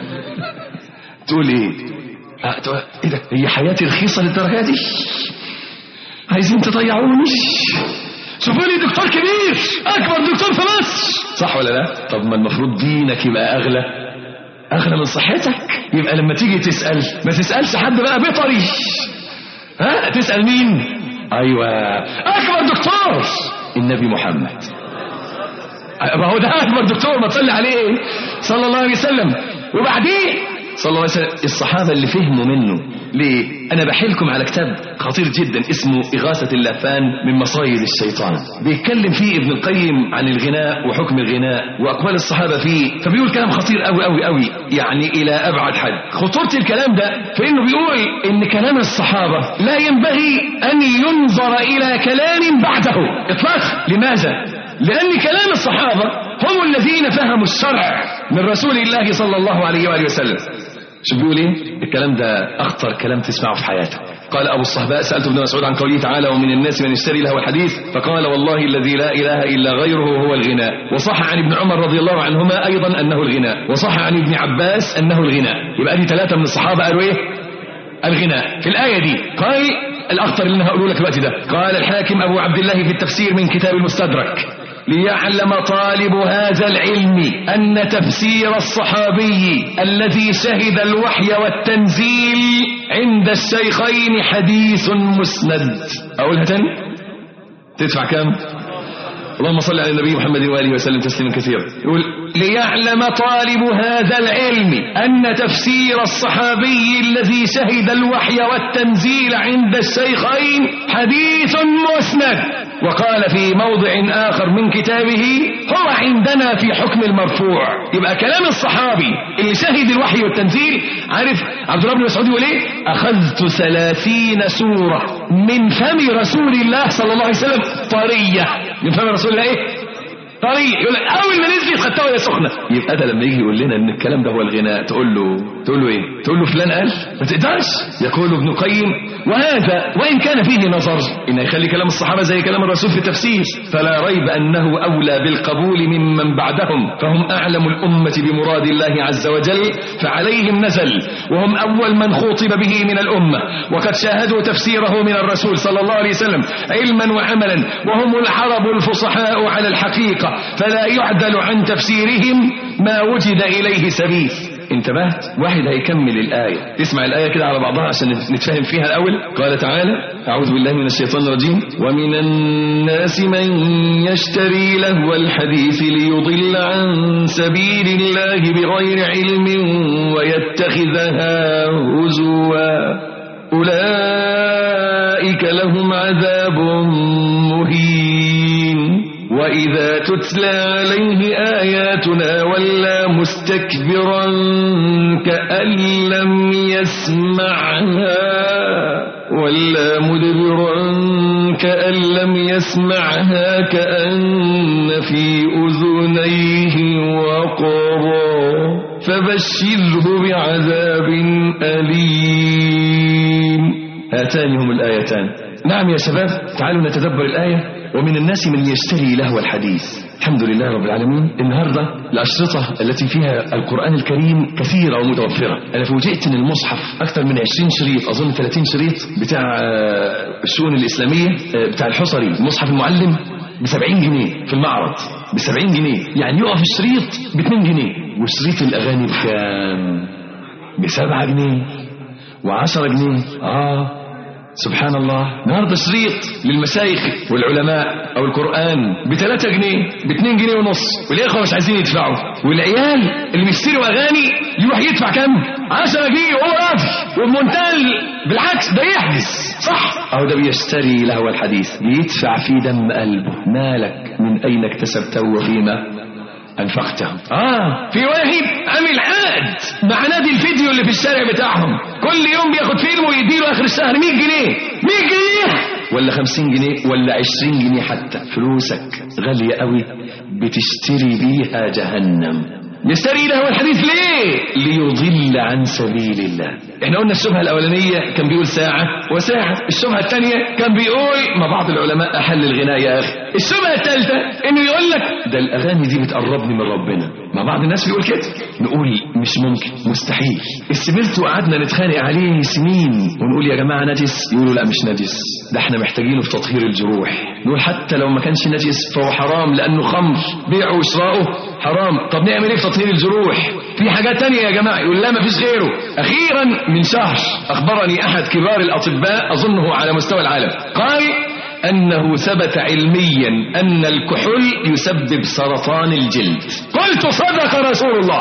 تقول ايه آه، تقول ايه ده هي حياتي رخيصه للدرجه دي عايزين تضيعوني شوفوا لي دكتور كبير اكبر دكتور في مصر صح ولا لا طب ما المفروض دينك يبقى اغلى اغلى من صحتك يبقى لما تيجي تسال ما تسالش حد بقى بيطري ها تسال مين ايوه اكبر دكتور النبي محمد ما هو ده اكبر دكتور ما تصلي عليه صلى الله عليه وسلم وبعدين صلى الله عليه وسلم الصحابه اللي فهموا منه ليه انا بحيلكم على كتاب خطير جدا اسمه اغاثه اللافان من مصايد الشيطان بيتكلم فيه ابن القيم عن الغناء وحكم الغناء واقوال الصحابه فيه فبيقول كلام خطير قوي قوي قوي يعني الى ابعد حد خطوره الكلام ده فانه بيقول ان كلام الصحابه لا ينبغي ان ينظر الى كلام بعده اطلاقا لماذا لأن كلام الصحابة هم الذين فهموا الشرع من رسول الله صلى الله عليه وآله وسلم شو بيقول ايه الكلام ده أخطر كلام تسمعه في حياتك قال أبو الصهباء سألت ابن مسعود عن قوله تعالى ومن الناس من يشتري له الحديث فقال والله الذي لا إله إلا غيره هو الغناء وصح عن ابن عمر رضي الله عنهما أيضا أنه الغناء وصح عن ابن عباس أنه الغناء يبقى دي ثلاثة من الصحابة قالوا إيه الغناء في الآية دي قال الأخطر اللي أنا هقوله لك الوقت ده قال الحاكم أبو عبد الله في التفسير من كتاب المستدرك ليعلم طالب هذا العلم أن تفسير الصحابي الذي شهد الوحي والتنزيل عند الشيخين حديث مسند أقولها تاني تدفع كام اللهم صل على النبي محمد وآله وسلم تسليما كثيرا يقول ليعلم طالب هذا العلم أن تفسير الصحابي الذي شهد الوحي والتنزيل عند الشيخين حديث مسند وقال في موضع آخر من كتابه هو عندنا في حكم المرفوع يبقى كلام الصحابي اللي شهد الوحي والتنزيل عارف عبد الله بن مسعود يقول ايه أخذت ثلاثين سورة من فم رسول الله صلى الله عليه وسلم طرية من فم رسول الله ايه طريق يقول لك اول ما نزلت خدتها وهي سخنه يبقى ده لما يجي يقول لنا ان الكلام ده هو الغناء تقول له تقول له ايه تقول له فلان قال ما تقدرش يقول ابن القيم وهذا وان كان فيه نظر ان يخلي كلام الصحابه زي كلام الرسول في التفسير فلا ريب انه اولى بالقبول ممن بعدهم فهم اعلم الامه بمراد الله عز وجل فعليهم نزل وهم اول من خوطب به من الامه وقد شاهدوا تفسيره من الرسول صلى الله عليه وسلم علما وعملا وهم العرب الفصحاء على الحقيقه فلا يعدل عن تفسيرهم ما وجد إليه سبيل انتبهت واحد هيكمل الآية اسمع الآية كده على بعضها عشان نتفهم فيها الأول قال تعالى أعوذ بالله من الشيطان الرجيم ومن الناس من يشتري لهو الحديث ليضل عن سبيل الله بغير علم ويتخذها هزوا أولئك لهم عذاب مهين وإذا تتلى عليه آياتنا ولى مستكبرا كأن لم يسمعها ولا مدبرا كأن لم يسمعها كأن في أذنيه وقرا فبشره بعذاب أليم هاتان هم الآيتان نعم يا شباب تعالوا نتدبر الآية ومن الناس من يشتري لهو الحديث الحمد لله رب العالمين النهاردة الأشرطة التي فيها القرآن الكريم كثيرة ومتوفرة أنا فوجئت أن المصحف أكثر من 20 شريط أظن 30 شريط بتاع الشؤون الإسلامية بتاع الحصري المصحف المعلم ب 70 جنيه في المعرض ب 70 جنيه يعني يقف الشريط ب 2 جنيه وشريط الأغاني بكام ب 7 جنيه و10 جنيه آه سبحان الله النهارده شريط للمشايخ والعلماء او القران ب 3 جنيه ب 2 جنيه ونص والاخوه مش عايزين يدفعوا والعيال اللي بيشتروا اغاني يروح يدفع كام 10 جنيه وهو راضي وبمنتهى بالعكس ده يحجز صح اهو ده بيشتري لهو الحديث بيدفع في دم قلبه مالك من اين اكتسبته وفيما انفقته اه في واحد عامل عقد مع نادي الفيديو اللي في الشارع بتاعهم كل يوم بياخد فيلم ويديله اخر الشهر 100 جنيه 100 جنيه ولا 50 جنيه ولا 20 جنيه حتى فلوسك غاليه قوي بتشتري بيها جهنم يشتري له الحديث ليه ليضل عن سبيل الله احنا قلنا الشبهه الاولانيه كان بيقول ساعه وساعه الشبهه الثانيه كان بيقول ما بعض العلماء احل الغناء يا اخي الشبهه الثالثه انه يقول لك ده الاغاني دي بتقربني من ربنا ما بعض الناس بيقول كده نقول مش ممكن مستحيل استمرت وقعدنا نتخانق عليه سنين ونقول يا جماعه نجس يقولوا لا مش نجس ده احنا محتاجينه في تطهير الجروح نقول حتى لو ما كانش نجس فهو حرام لانه خمر بيعه وشراؤه حرام طب نعمل ايه في تطهير الجروح في حاجات تانية يا جماعة يقول لا ما فيش غيره أخيرا من شهر أخبرني أحد كبار الأطباء أظنه على مستوى العالم قال أنه ثبت علميا أن الكحول يسبب سرطان الجلد قلت صدق رسول الله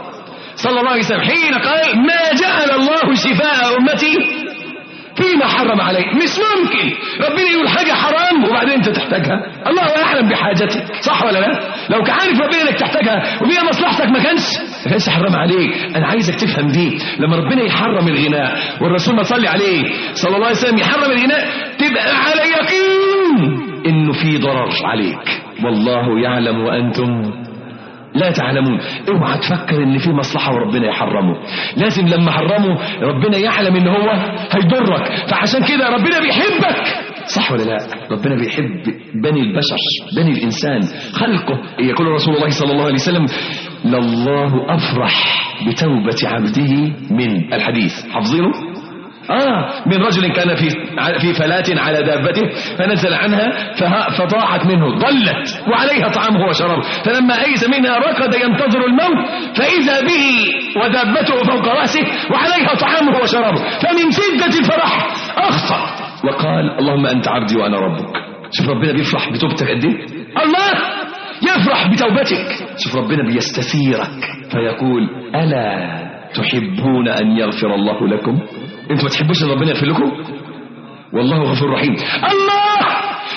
صلى الله عليه وسلم حين قال ما جعل الله شفاء أمتي فيما حرم عليه مش ممكن ربنا يقول حاجة حرام وبعدين انت تحتاجها الله أعلم بحاجتك صح ولا لا لو كان عارف ربنا انك تحتاجها وفيها مصلحتك ما كانش ما كانش حرام عليك انا عايزك تفهم دي لما ربنا يحرم الغناء والرسول ما صلي عليه صلى الله عليه وسلم يحرم الغناء تبقى على يقين انه في ضرر عليك والله يعلم وانتم لا تعلمون اوعى تفكر ان في مصلحة وربنا يحرمه لازم لما حرمه ربنا يعلم ان هو هيضرك فعشان كده ربنا بيحبك صح ولا لا ربنا بيحب بني البشر بني الإنسان خلقه يقول رسول الله صلى الله عليه وسلم لله أفرح بتوبة عبده من الحديث حافظينه آه من رجل كان في في فلاة على دابته فنزل عنها فضاعت منه ضلت وعليها طعامه وشرابه فلما أيس منها ركض ينتظر الموت فإذا به ودابته فوق رأسه وعليها طعامه وشرابه فمن شدة الفرح أخطأ وقال اللهم أنت عبدي وأنا ربك شوف ربنا بيفرح بتوبتك قد ايه الله يفرح بتوبتك شوف ربنا بيستثيرك فيقول ألا تحبون أن يغفر الله لكم انتوا ما تحبوش ان ربنا يغفر لكم والله غفور رحيم الله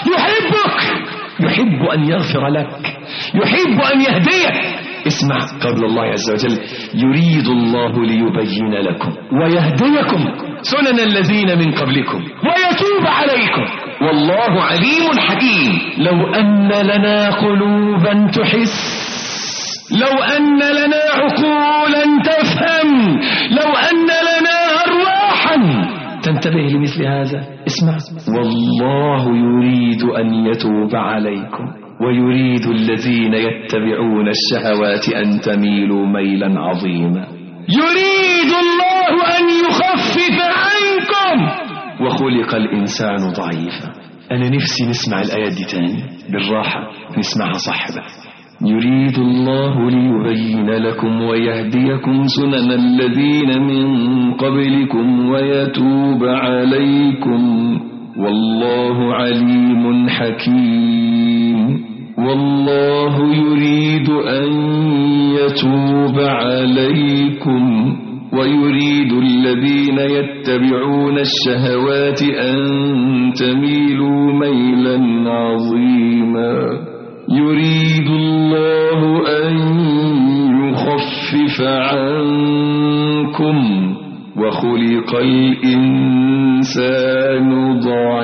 يحبك يحب أن يغفر لك يحب أن يهديك اسمع قول الله عز وجل يريد الله ليبين لكم ويهديكم سنن الذين من قبلكم ويتوب عليكم والله عليم حكيم لو أن لنا قلوبا تحس لو أن لنا عقولا تفهم لو أن لنا أرواحا تنتبه لمثل هذا اسمع والله يريد أن يتوب عليكم ويريد الذين يتبعون الشهوات أن تميلوا ميلا عظيما يريد الله أن يخفف عنكم وخلق الإنسان ضعيفا أنا نفسي نسمع الآيات دي تاني بالراحة نسمعها صح بقى يريد الله ليبين لكم ويهديكم سنن الذين من قبلكم ويتوب عليكم والله عليم حكيم والله يريد أن يتوب عليكم ويريد الذين يتبعون الشهوات أن تميلوا ميلا عظيما يريد الله أن يخفف عنكم وخلق الإنسان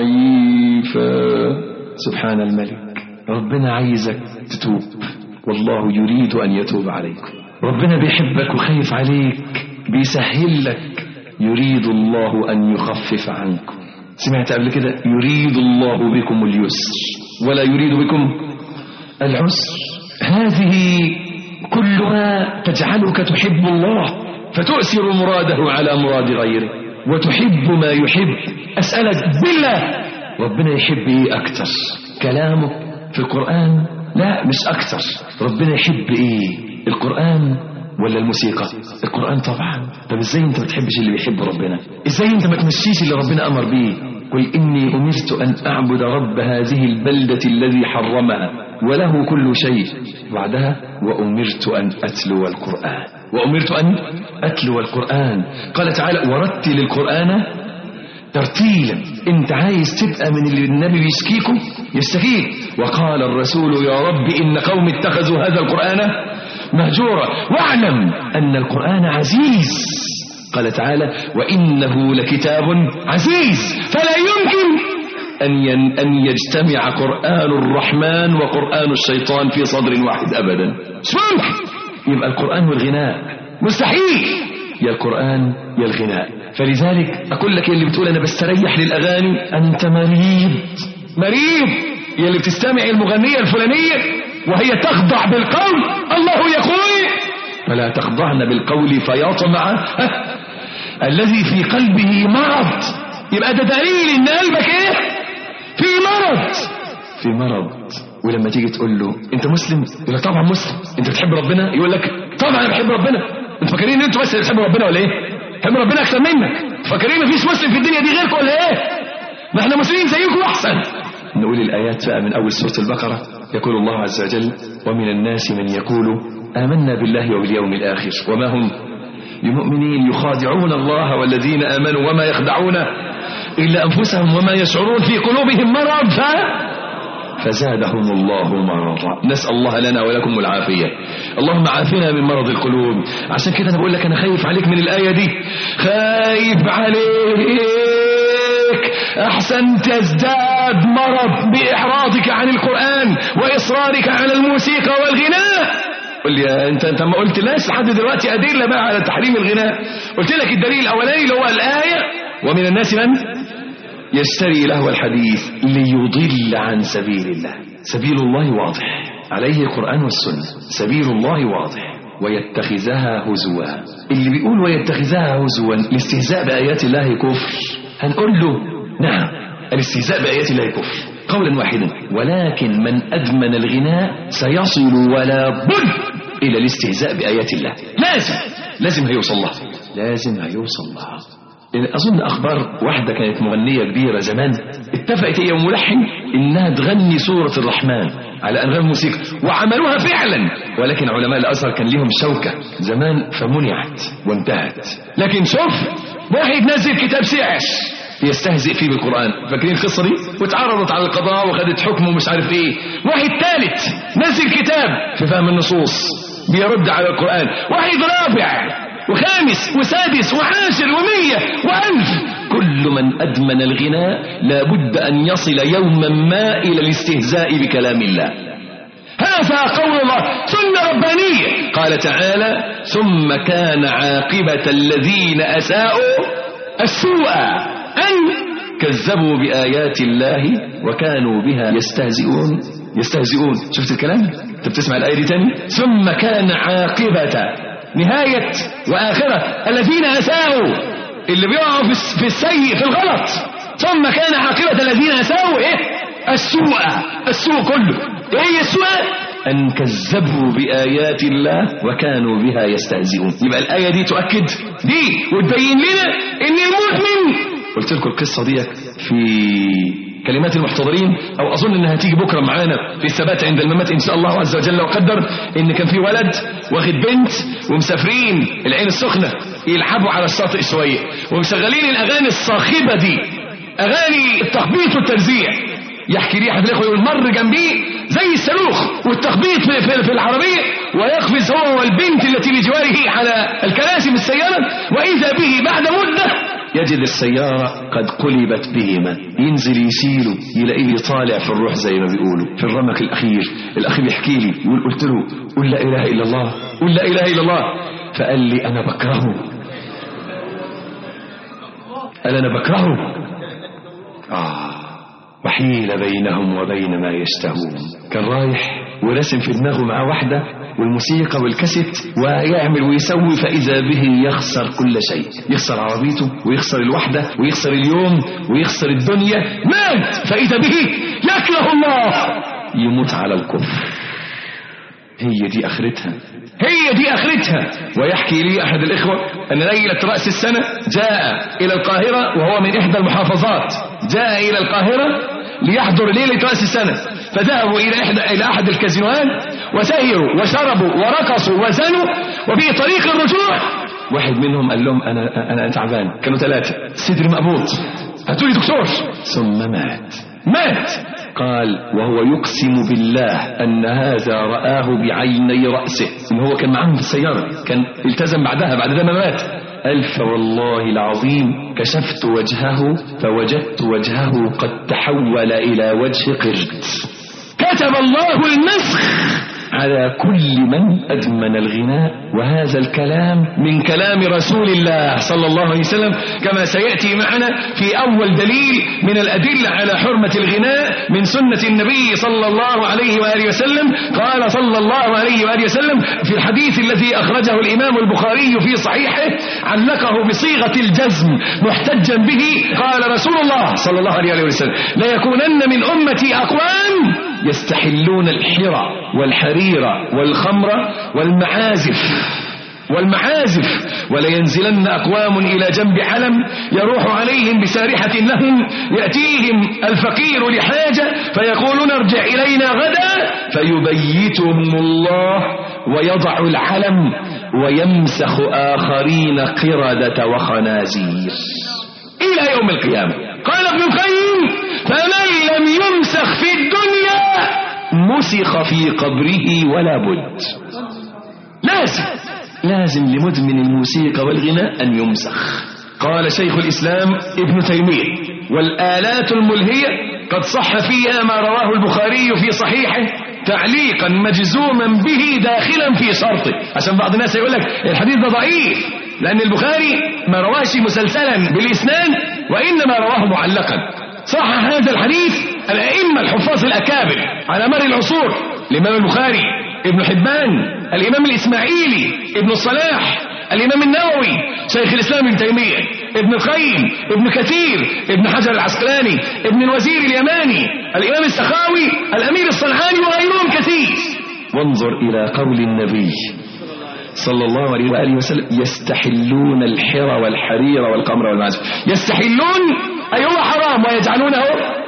ضعيفا سبحان الملك ربنا عايزك تتوب والله يريد أن يتوب عليكم ربنا بيحبك وخايف عليك بيسهل لك يريد الله أن يخفف عنكم سمعت قبل كده يريد الله بكم اليسر ولا يريد بكم العسر هذه كلها تجعلك تحب الله فتؤثر مراده على مراد غيره وتحب ما يحب أسألك بالله ربنا يحب إيه أكتر كلامك في القرآن لا مش أكتر ربنا يحب إيه القرآن ولا الموسيقى القرآن طبعا طب ازاي انت ما تحبش اللي بيحب ربنا ازاي انت ما تمشيش اللي ربنا امر بيه قل اني امرت ان اعبد رب هذه البلدة الذي حرمها وله كل شيء بعدها وامرت ان اتلو القرآن وامرت ان اتلو القرآن قال تعالى ورتل القرآن ترتيلا انت عايز تبقى من اللي النبي بيشكيكم يستكيك وقال الرسول يا رب ان قوم اتخذوا هذا القرآن مهجورا واعلم أن القرآن عزيز قال تعالى وإنه لكتاب عزيز فلا يمكن أن, ين أن يجتمع قرآن الرحمن وقرآن الشيطان في صدر واحد أبدا مش ممكن يبقى القرآن والغناء مستحيل يا القرآن يا الغناء فلذلك أقول لك يا اللي بتقول أنا بستريح للأغاني أنت مريض مريض يا اللي بتستمع المغنية الفلانية وهي تخضع بالقول الله يقول فلا تخضعن بالقول فيطمع الذي في قلبه مرض يبقى ده دليل ان قلبك ايه في مرض في مرض ولما تيجي تقول له انت مسلم يقول لك طبعا مسلم انت بتحب ربنا يقول لك طبعا انا بحب ربنا انتوا فاكرين ان انتوا بس اللي بتحبوا ربنا ولا ايه بتحب ربنا اكثر منك فاكرين مفيش مسلم في الدنيا دي غيركم ولا ايه ما احنا مسلمين زيكم احسن نقول الآيات بقى من أول سورة البقرة يقول الله عز وجل ومن الناس من يقول آمنا بالله وباليوم الآخر وما هم بمؤمنين يخادعون الله والذين آمنوا وما يخدعون إلا أنفسهم وما يشعرون في قلوبهم مرض ف... فزادهم الله مرضا نسأل الله لنا ولكم العافية اللهم عافنا من مرض القلوب عشان كده أنا بقول لك أنا خايف عليك من الآية دي خايف عليك أحسن تزداد مرض بإحراضك عن القرآن وإصرارك على الموسيقى والغناء قل لي انت انت ما قلت لاش لحد دلوقتي ادله بقى على تحريم الغناء قلت لك الدليل الاولاني اللي هو الايه ومن الناس من يشتري لهو الحديث ليضل عن سبيل الله سبيل الله واضح عليه القران والسنه سبيل الله واضح ويتخذها هزوا اللي بيقول ويتخذها هزوا الاستهزاء بايات الله كفر هنقول له نعم الاستهزاء بايات الله كفر قولا واحدا ولكن من أدمن الغناء سيصل ولا بد إلى الاستهزاء بآيات الله لازم لازم هيوصل لها لازم هيوصل لها أظن أخبار واحدة كانت مغنية كبيرة زمان اتفقت هي وملحن إنها تغني سورة الرحمن على أنغام الموسيقى وعملوها فعلا ولكن علماء الأزهر كان لهم شوكة زمان فمنعت وانتهت لكن شوف واحد نزل كتاب سعر يستهزئ فيه بالقرآن فاكرين القصة دي واتعرضت على القضاء وخدت حكم ومش عارف ايه واحد ثالث نزل كتاب في فهم النصوص بيرد على القرآن واحد رابع وخامس وسادس وعاشر ومية وألف كل من أدمن الغناء لابد أن يصل يوما ما إلى الاستهزاء بكلام الله هذا قول الله سنة ربانية قال تعالى ثم كان عاقبة الذين أساءوا السوء أن كذبوا بآيات الله وكانوا بها يستهزئون يستهزئون شفت الكلام انت بتسمع الآية دي تاني ثم كان عاقبة نهاية وآخرة الذين أساءوا اللي بيقعوا في في السيء في الغلط ثم كان عاقبة الذين أساءوا إيه السوء السوء كله إيه السوء أن كذبوا بآيات الله وكانوا بها يستهزئون يبقى الآية دي تؤكد دي وتبين لنا إن المؤمن قلت لكم القصة دي في كلمات المحتضرين او اظن انها تيجي بكره معانا في الثبات عند الممات ان شاء الله عز وجل وقدر ان كان في ولد واخد بنت ومسافرين العين السخنه يلعبوا على الشاطئ شويه ومشغلين الاغاني الصاخبه دي اغاني التخبيط والترزيع يحكي لي احد الاخوه يقول مر جنبيه زي الصاروخ والتخبيط في, في, في العربيه ويقفز هو والبنت التي بجواره على الكراسي بالسياره واذا به بعد مده يجد السيارة قد قلبت بهما ينزل يسيله يلاقيه طالع في الروح زي ما بيقولوا في الرمق الأخير الأخ بيحكي لي يقول قلت له قل لا إله إلا الله قل لا إله إلا الله فقال لي أنا بكرهه قال أنا بكرهه آه وحيل بينهم وبين ما يشتهون كان رايح ورسم في دماغه مع واحدة والموسيقى والكاسيت ويعمل ويسوي فإذا به يخسر كل شيء يخسر عربيته ويخسر الوحدة ويخسر اليوم ويخسر الدنيا مات فإذا به يكره الله يموت على الكفر هي دي آخرتها هي دي آخرتها ويحكي لي أحد الإخوة أن ليلة رأس السنة جاء إلى القاهرة وهو من إحدى المحافظات جاء إلى القاهرة ليحضر ليلة رأس السنة فذهبوا إلى إحدى إلى أحد الكازينوات وسهروا وشربوا ورقصوا وزنوا وفي طريق الرجوع واحد منهم قال لهم أنا أنا تعبان كانوا ثلاثة صدري مقبوض هاتوا لي دكتور ثم مات مات قال وهو يقسم بالله أن هذا رآه بعيني رأسه إن هو كان معاهم في السيارة كان التزم بعدها بعد ده ما مات قال فوالله العظيم كشفت وجهه فوجدت وجهه قد تحول إلى وجه قرد كتب الله المسخ على كل من أدمن الغناء وهذا الكلام من كلام رسول الله صلى الله عليه وسلم كما سيأتي معنا في أول دليل من الأدلة على حرمة الغناء من سنة النبي صلى الله عليه وآله وسلم قال صلى الله عليه وآله وسلم في الحديث الذي أخرجه الإمام البخاري في صحيحه علقه بصيغة الجزم محتجا به قال رسول الله صلى الله عليه وآله وسلم ليكونن من أمتي أقوام يستحلون الحرى والحرير والخمر والمعازف والمعازف ولينزلن أقوام إلى جنب علم يروح عليهم بسارحة لهم يأتيهم الفقير لحاجة فيقولون ارجع إلينا غدا فيبيتهم الله ويضع العلم ويمسخ آخرين قردة وخنازير إلى يوم القيامة قال ابن القيم فمن لم يمسخ في الدنيا مسخ في قبره ولا بد لازم لازم لمدمن الموسيقى والغناء أن يمسخ قال شيخ الإسلام ابن تيمية والآلات الملهية قد صح فيها ما رواه البخاري في صحيحه تعليقا مجزوما به داخلا في شرطه عشان بعض الناس يقول لك الحديث ده ضعيف لأن البخاري ما رواش مسلسلا بالإسنان وإنما رواه معلقا صح هذا الحديث الأئمة الحفاظ الأكابر على مر العصور الإمام البخاري ابن حبان الإمام الإسماعيلي ابن الصلاح الإمام النووي شيخ الإسلام ابن تيمية ابن القيم ابن كثير ابن حجر العسقلاني ابن الوزير اليماني الإمام السخاوي الأمير الصنعاني وغيرهم كثير وانظر إلى قول النبي صلى الله عليه وآله وسلم يستحلون الحر والحرير والقمر والمعزف يستحلون أي هو حرام ويجعلونه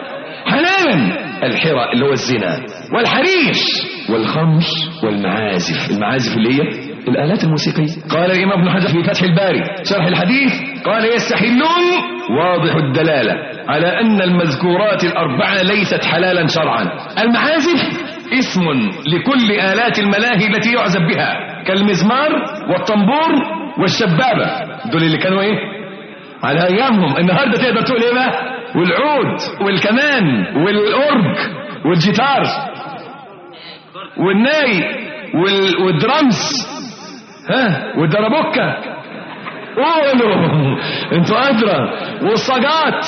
حلالا الحرى اللي هو الزنا والحريش والخمر والمعازف المعازف اللي هي الآلات الموسيقية قال الإمام ابن حجر في فتح الباري شرح الحديث قال يستحلون واضح الدلالة على أن المذكورات الأربعة ليست حلالا شرعا المعازف اسم لكل آلات الملاهي التي يعزف بها كالمزمار والطنبور والشبابة دول اللي كانوا ايه على ايامهم النهارده تقدر تقول ايه بقى والعود والكمان والاورج والجيتار والناي وال... والدرمز ها والدربوكه قولوا انتوا ادرى والصاجات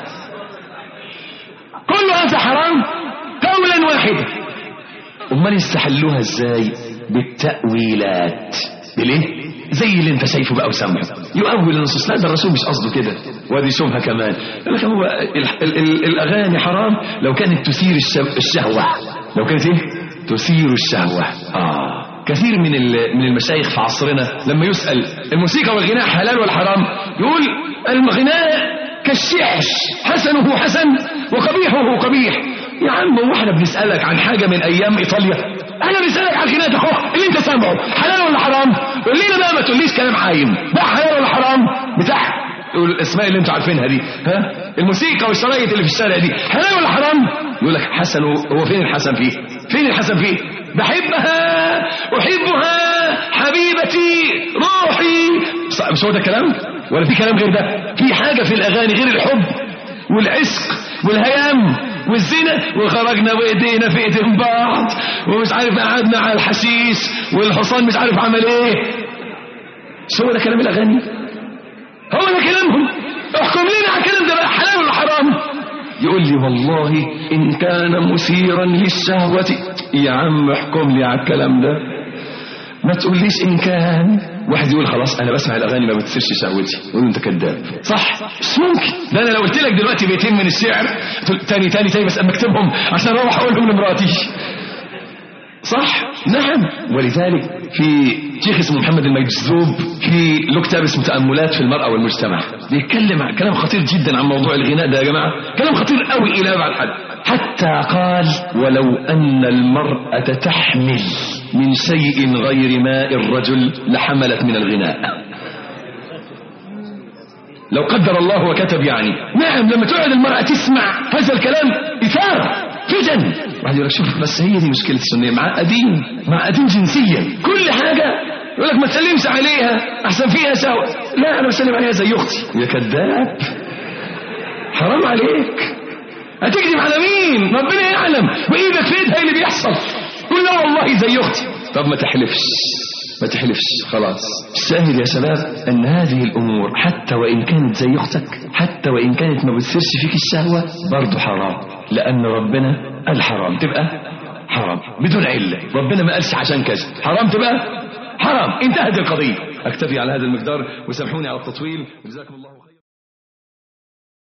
كل هذا حرام قولا واحدا امال يستحلوها ازاي بالتاويلات بالايه زي اللي انت شايفه بقى وسامعه يؤول النصوص لا ده الرسول مش قصده كده وادي شبهه كمان لكن هو ال ال ال الاغاني حرام لو كانت تثير الشو- الشهوه لو كانت ايه تثير الشهوه اه كثير من ال- من المشايخ في عصرنا لما يسال الموسيقى والغناء حلال ولا حرام يقول الغناء كالشعر حسنه حسن وقبيحه قبيح يا عم هو احنا بنسالك عن حاجه من ايام ايطاليا انا بسالك عن غناء اهو اللي انت سامعه حلال ولا حرام قول لنا بقى ما تقوليش كلام عايم ده حلال ولا حرام بتاع الاسماء اللي انتوا عارفينها دي ها الموسيقى والشرايط اللي في الشارع دي حلال ولا حرام يقول لك حسن هو فين الحسن فيه فين الحسن فيه بحبها احبها حبيبتي روحي ص- مش هو ده الكلام ولا في كلام غير ده في حاجه في الاغاني غير الحب والعشق والهيام والزنا وخرجنا بايدينا في ايدين بعض ومش عارف قعدنا على الحشيش والحصان مش عارف عمل ايه شو هو ده كلام الاغاني هو ده كلامهم احكم لنا على الكلام ده بقى حلال ولا حرام يقول لي والله ان كان مثيرا للشهوة يا عم احكم لي على الكلام ده ما تقوليش ان كان واحد يقول خلاص انا بسمع الاغاني ما بتثيرش شهوتي يقول انت كذاب صح مش ممكن ده انا لو قلت لك دلوقتي بيتين من الشعر تقول تاني تاني تاني بس اما اكتبهم عشان اروح اقولهم لمراتي صح نعم ولذلك في شيخ اسمه محمد المجذوب في له كتاب اسمه تأملات في المرأة والمجتمع بيتكلم عن كلام خطير جدا عن موضوع الغناء ده يا جماعة كلام خطير قوي إلى أبعد حد حتى قال ولو أن المرأة تحمل من شيء غير ماء الرجل لحملت من الغناء لو قدر الله وكتب يعني نعم لما تقعد المرأة تسمع هذا الكلام إثارة فتن واحد يقول لك شوف بس هي دي مشكلة السنية معقدين معقدين جنسيا كل حاجة يقول لك ما تسلمش عليها أحسن فيها سوا لا أنا بسلم عليها زي أختي يا كذاب حرام عليك هتكذب على مين ربنا يعلم وإيدك في إيدها اللي بيحصل قول لا والله زي أختي طب ما تحلفش ما تحلفش خلاص الشاهد يا شباب أن هذه الأمور حتى وإن كانت زي أختك حتى وإن كانت ما بتثيرش فيك الشهوة برضه حرام لأن ربنا قال حرام تبقى حرام بدون علة ربنا ما قالش عشان كذا حرام تبقى حرام انتهت القضية أكتفي على هذا المقدار وسامحوني على التطويل جزاكم الله خير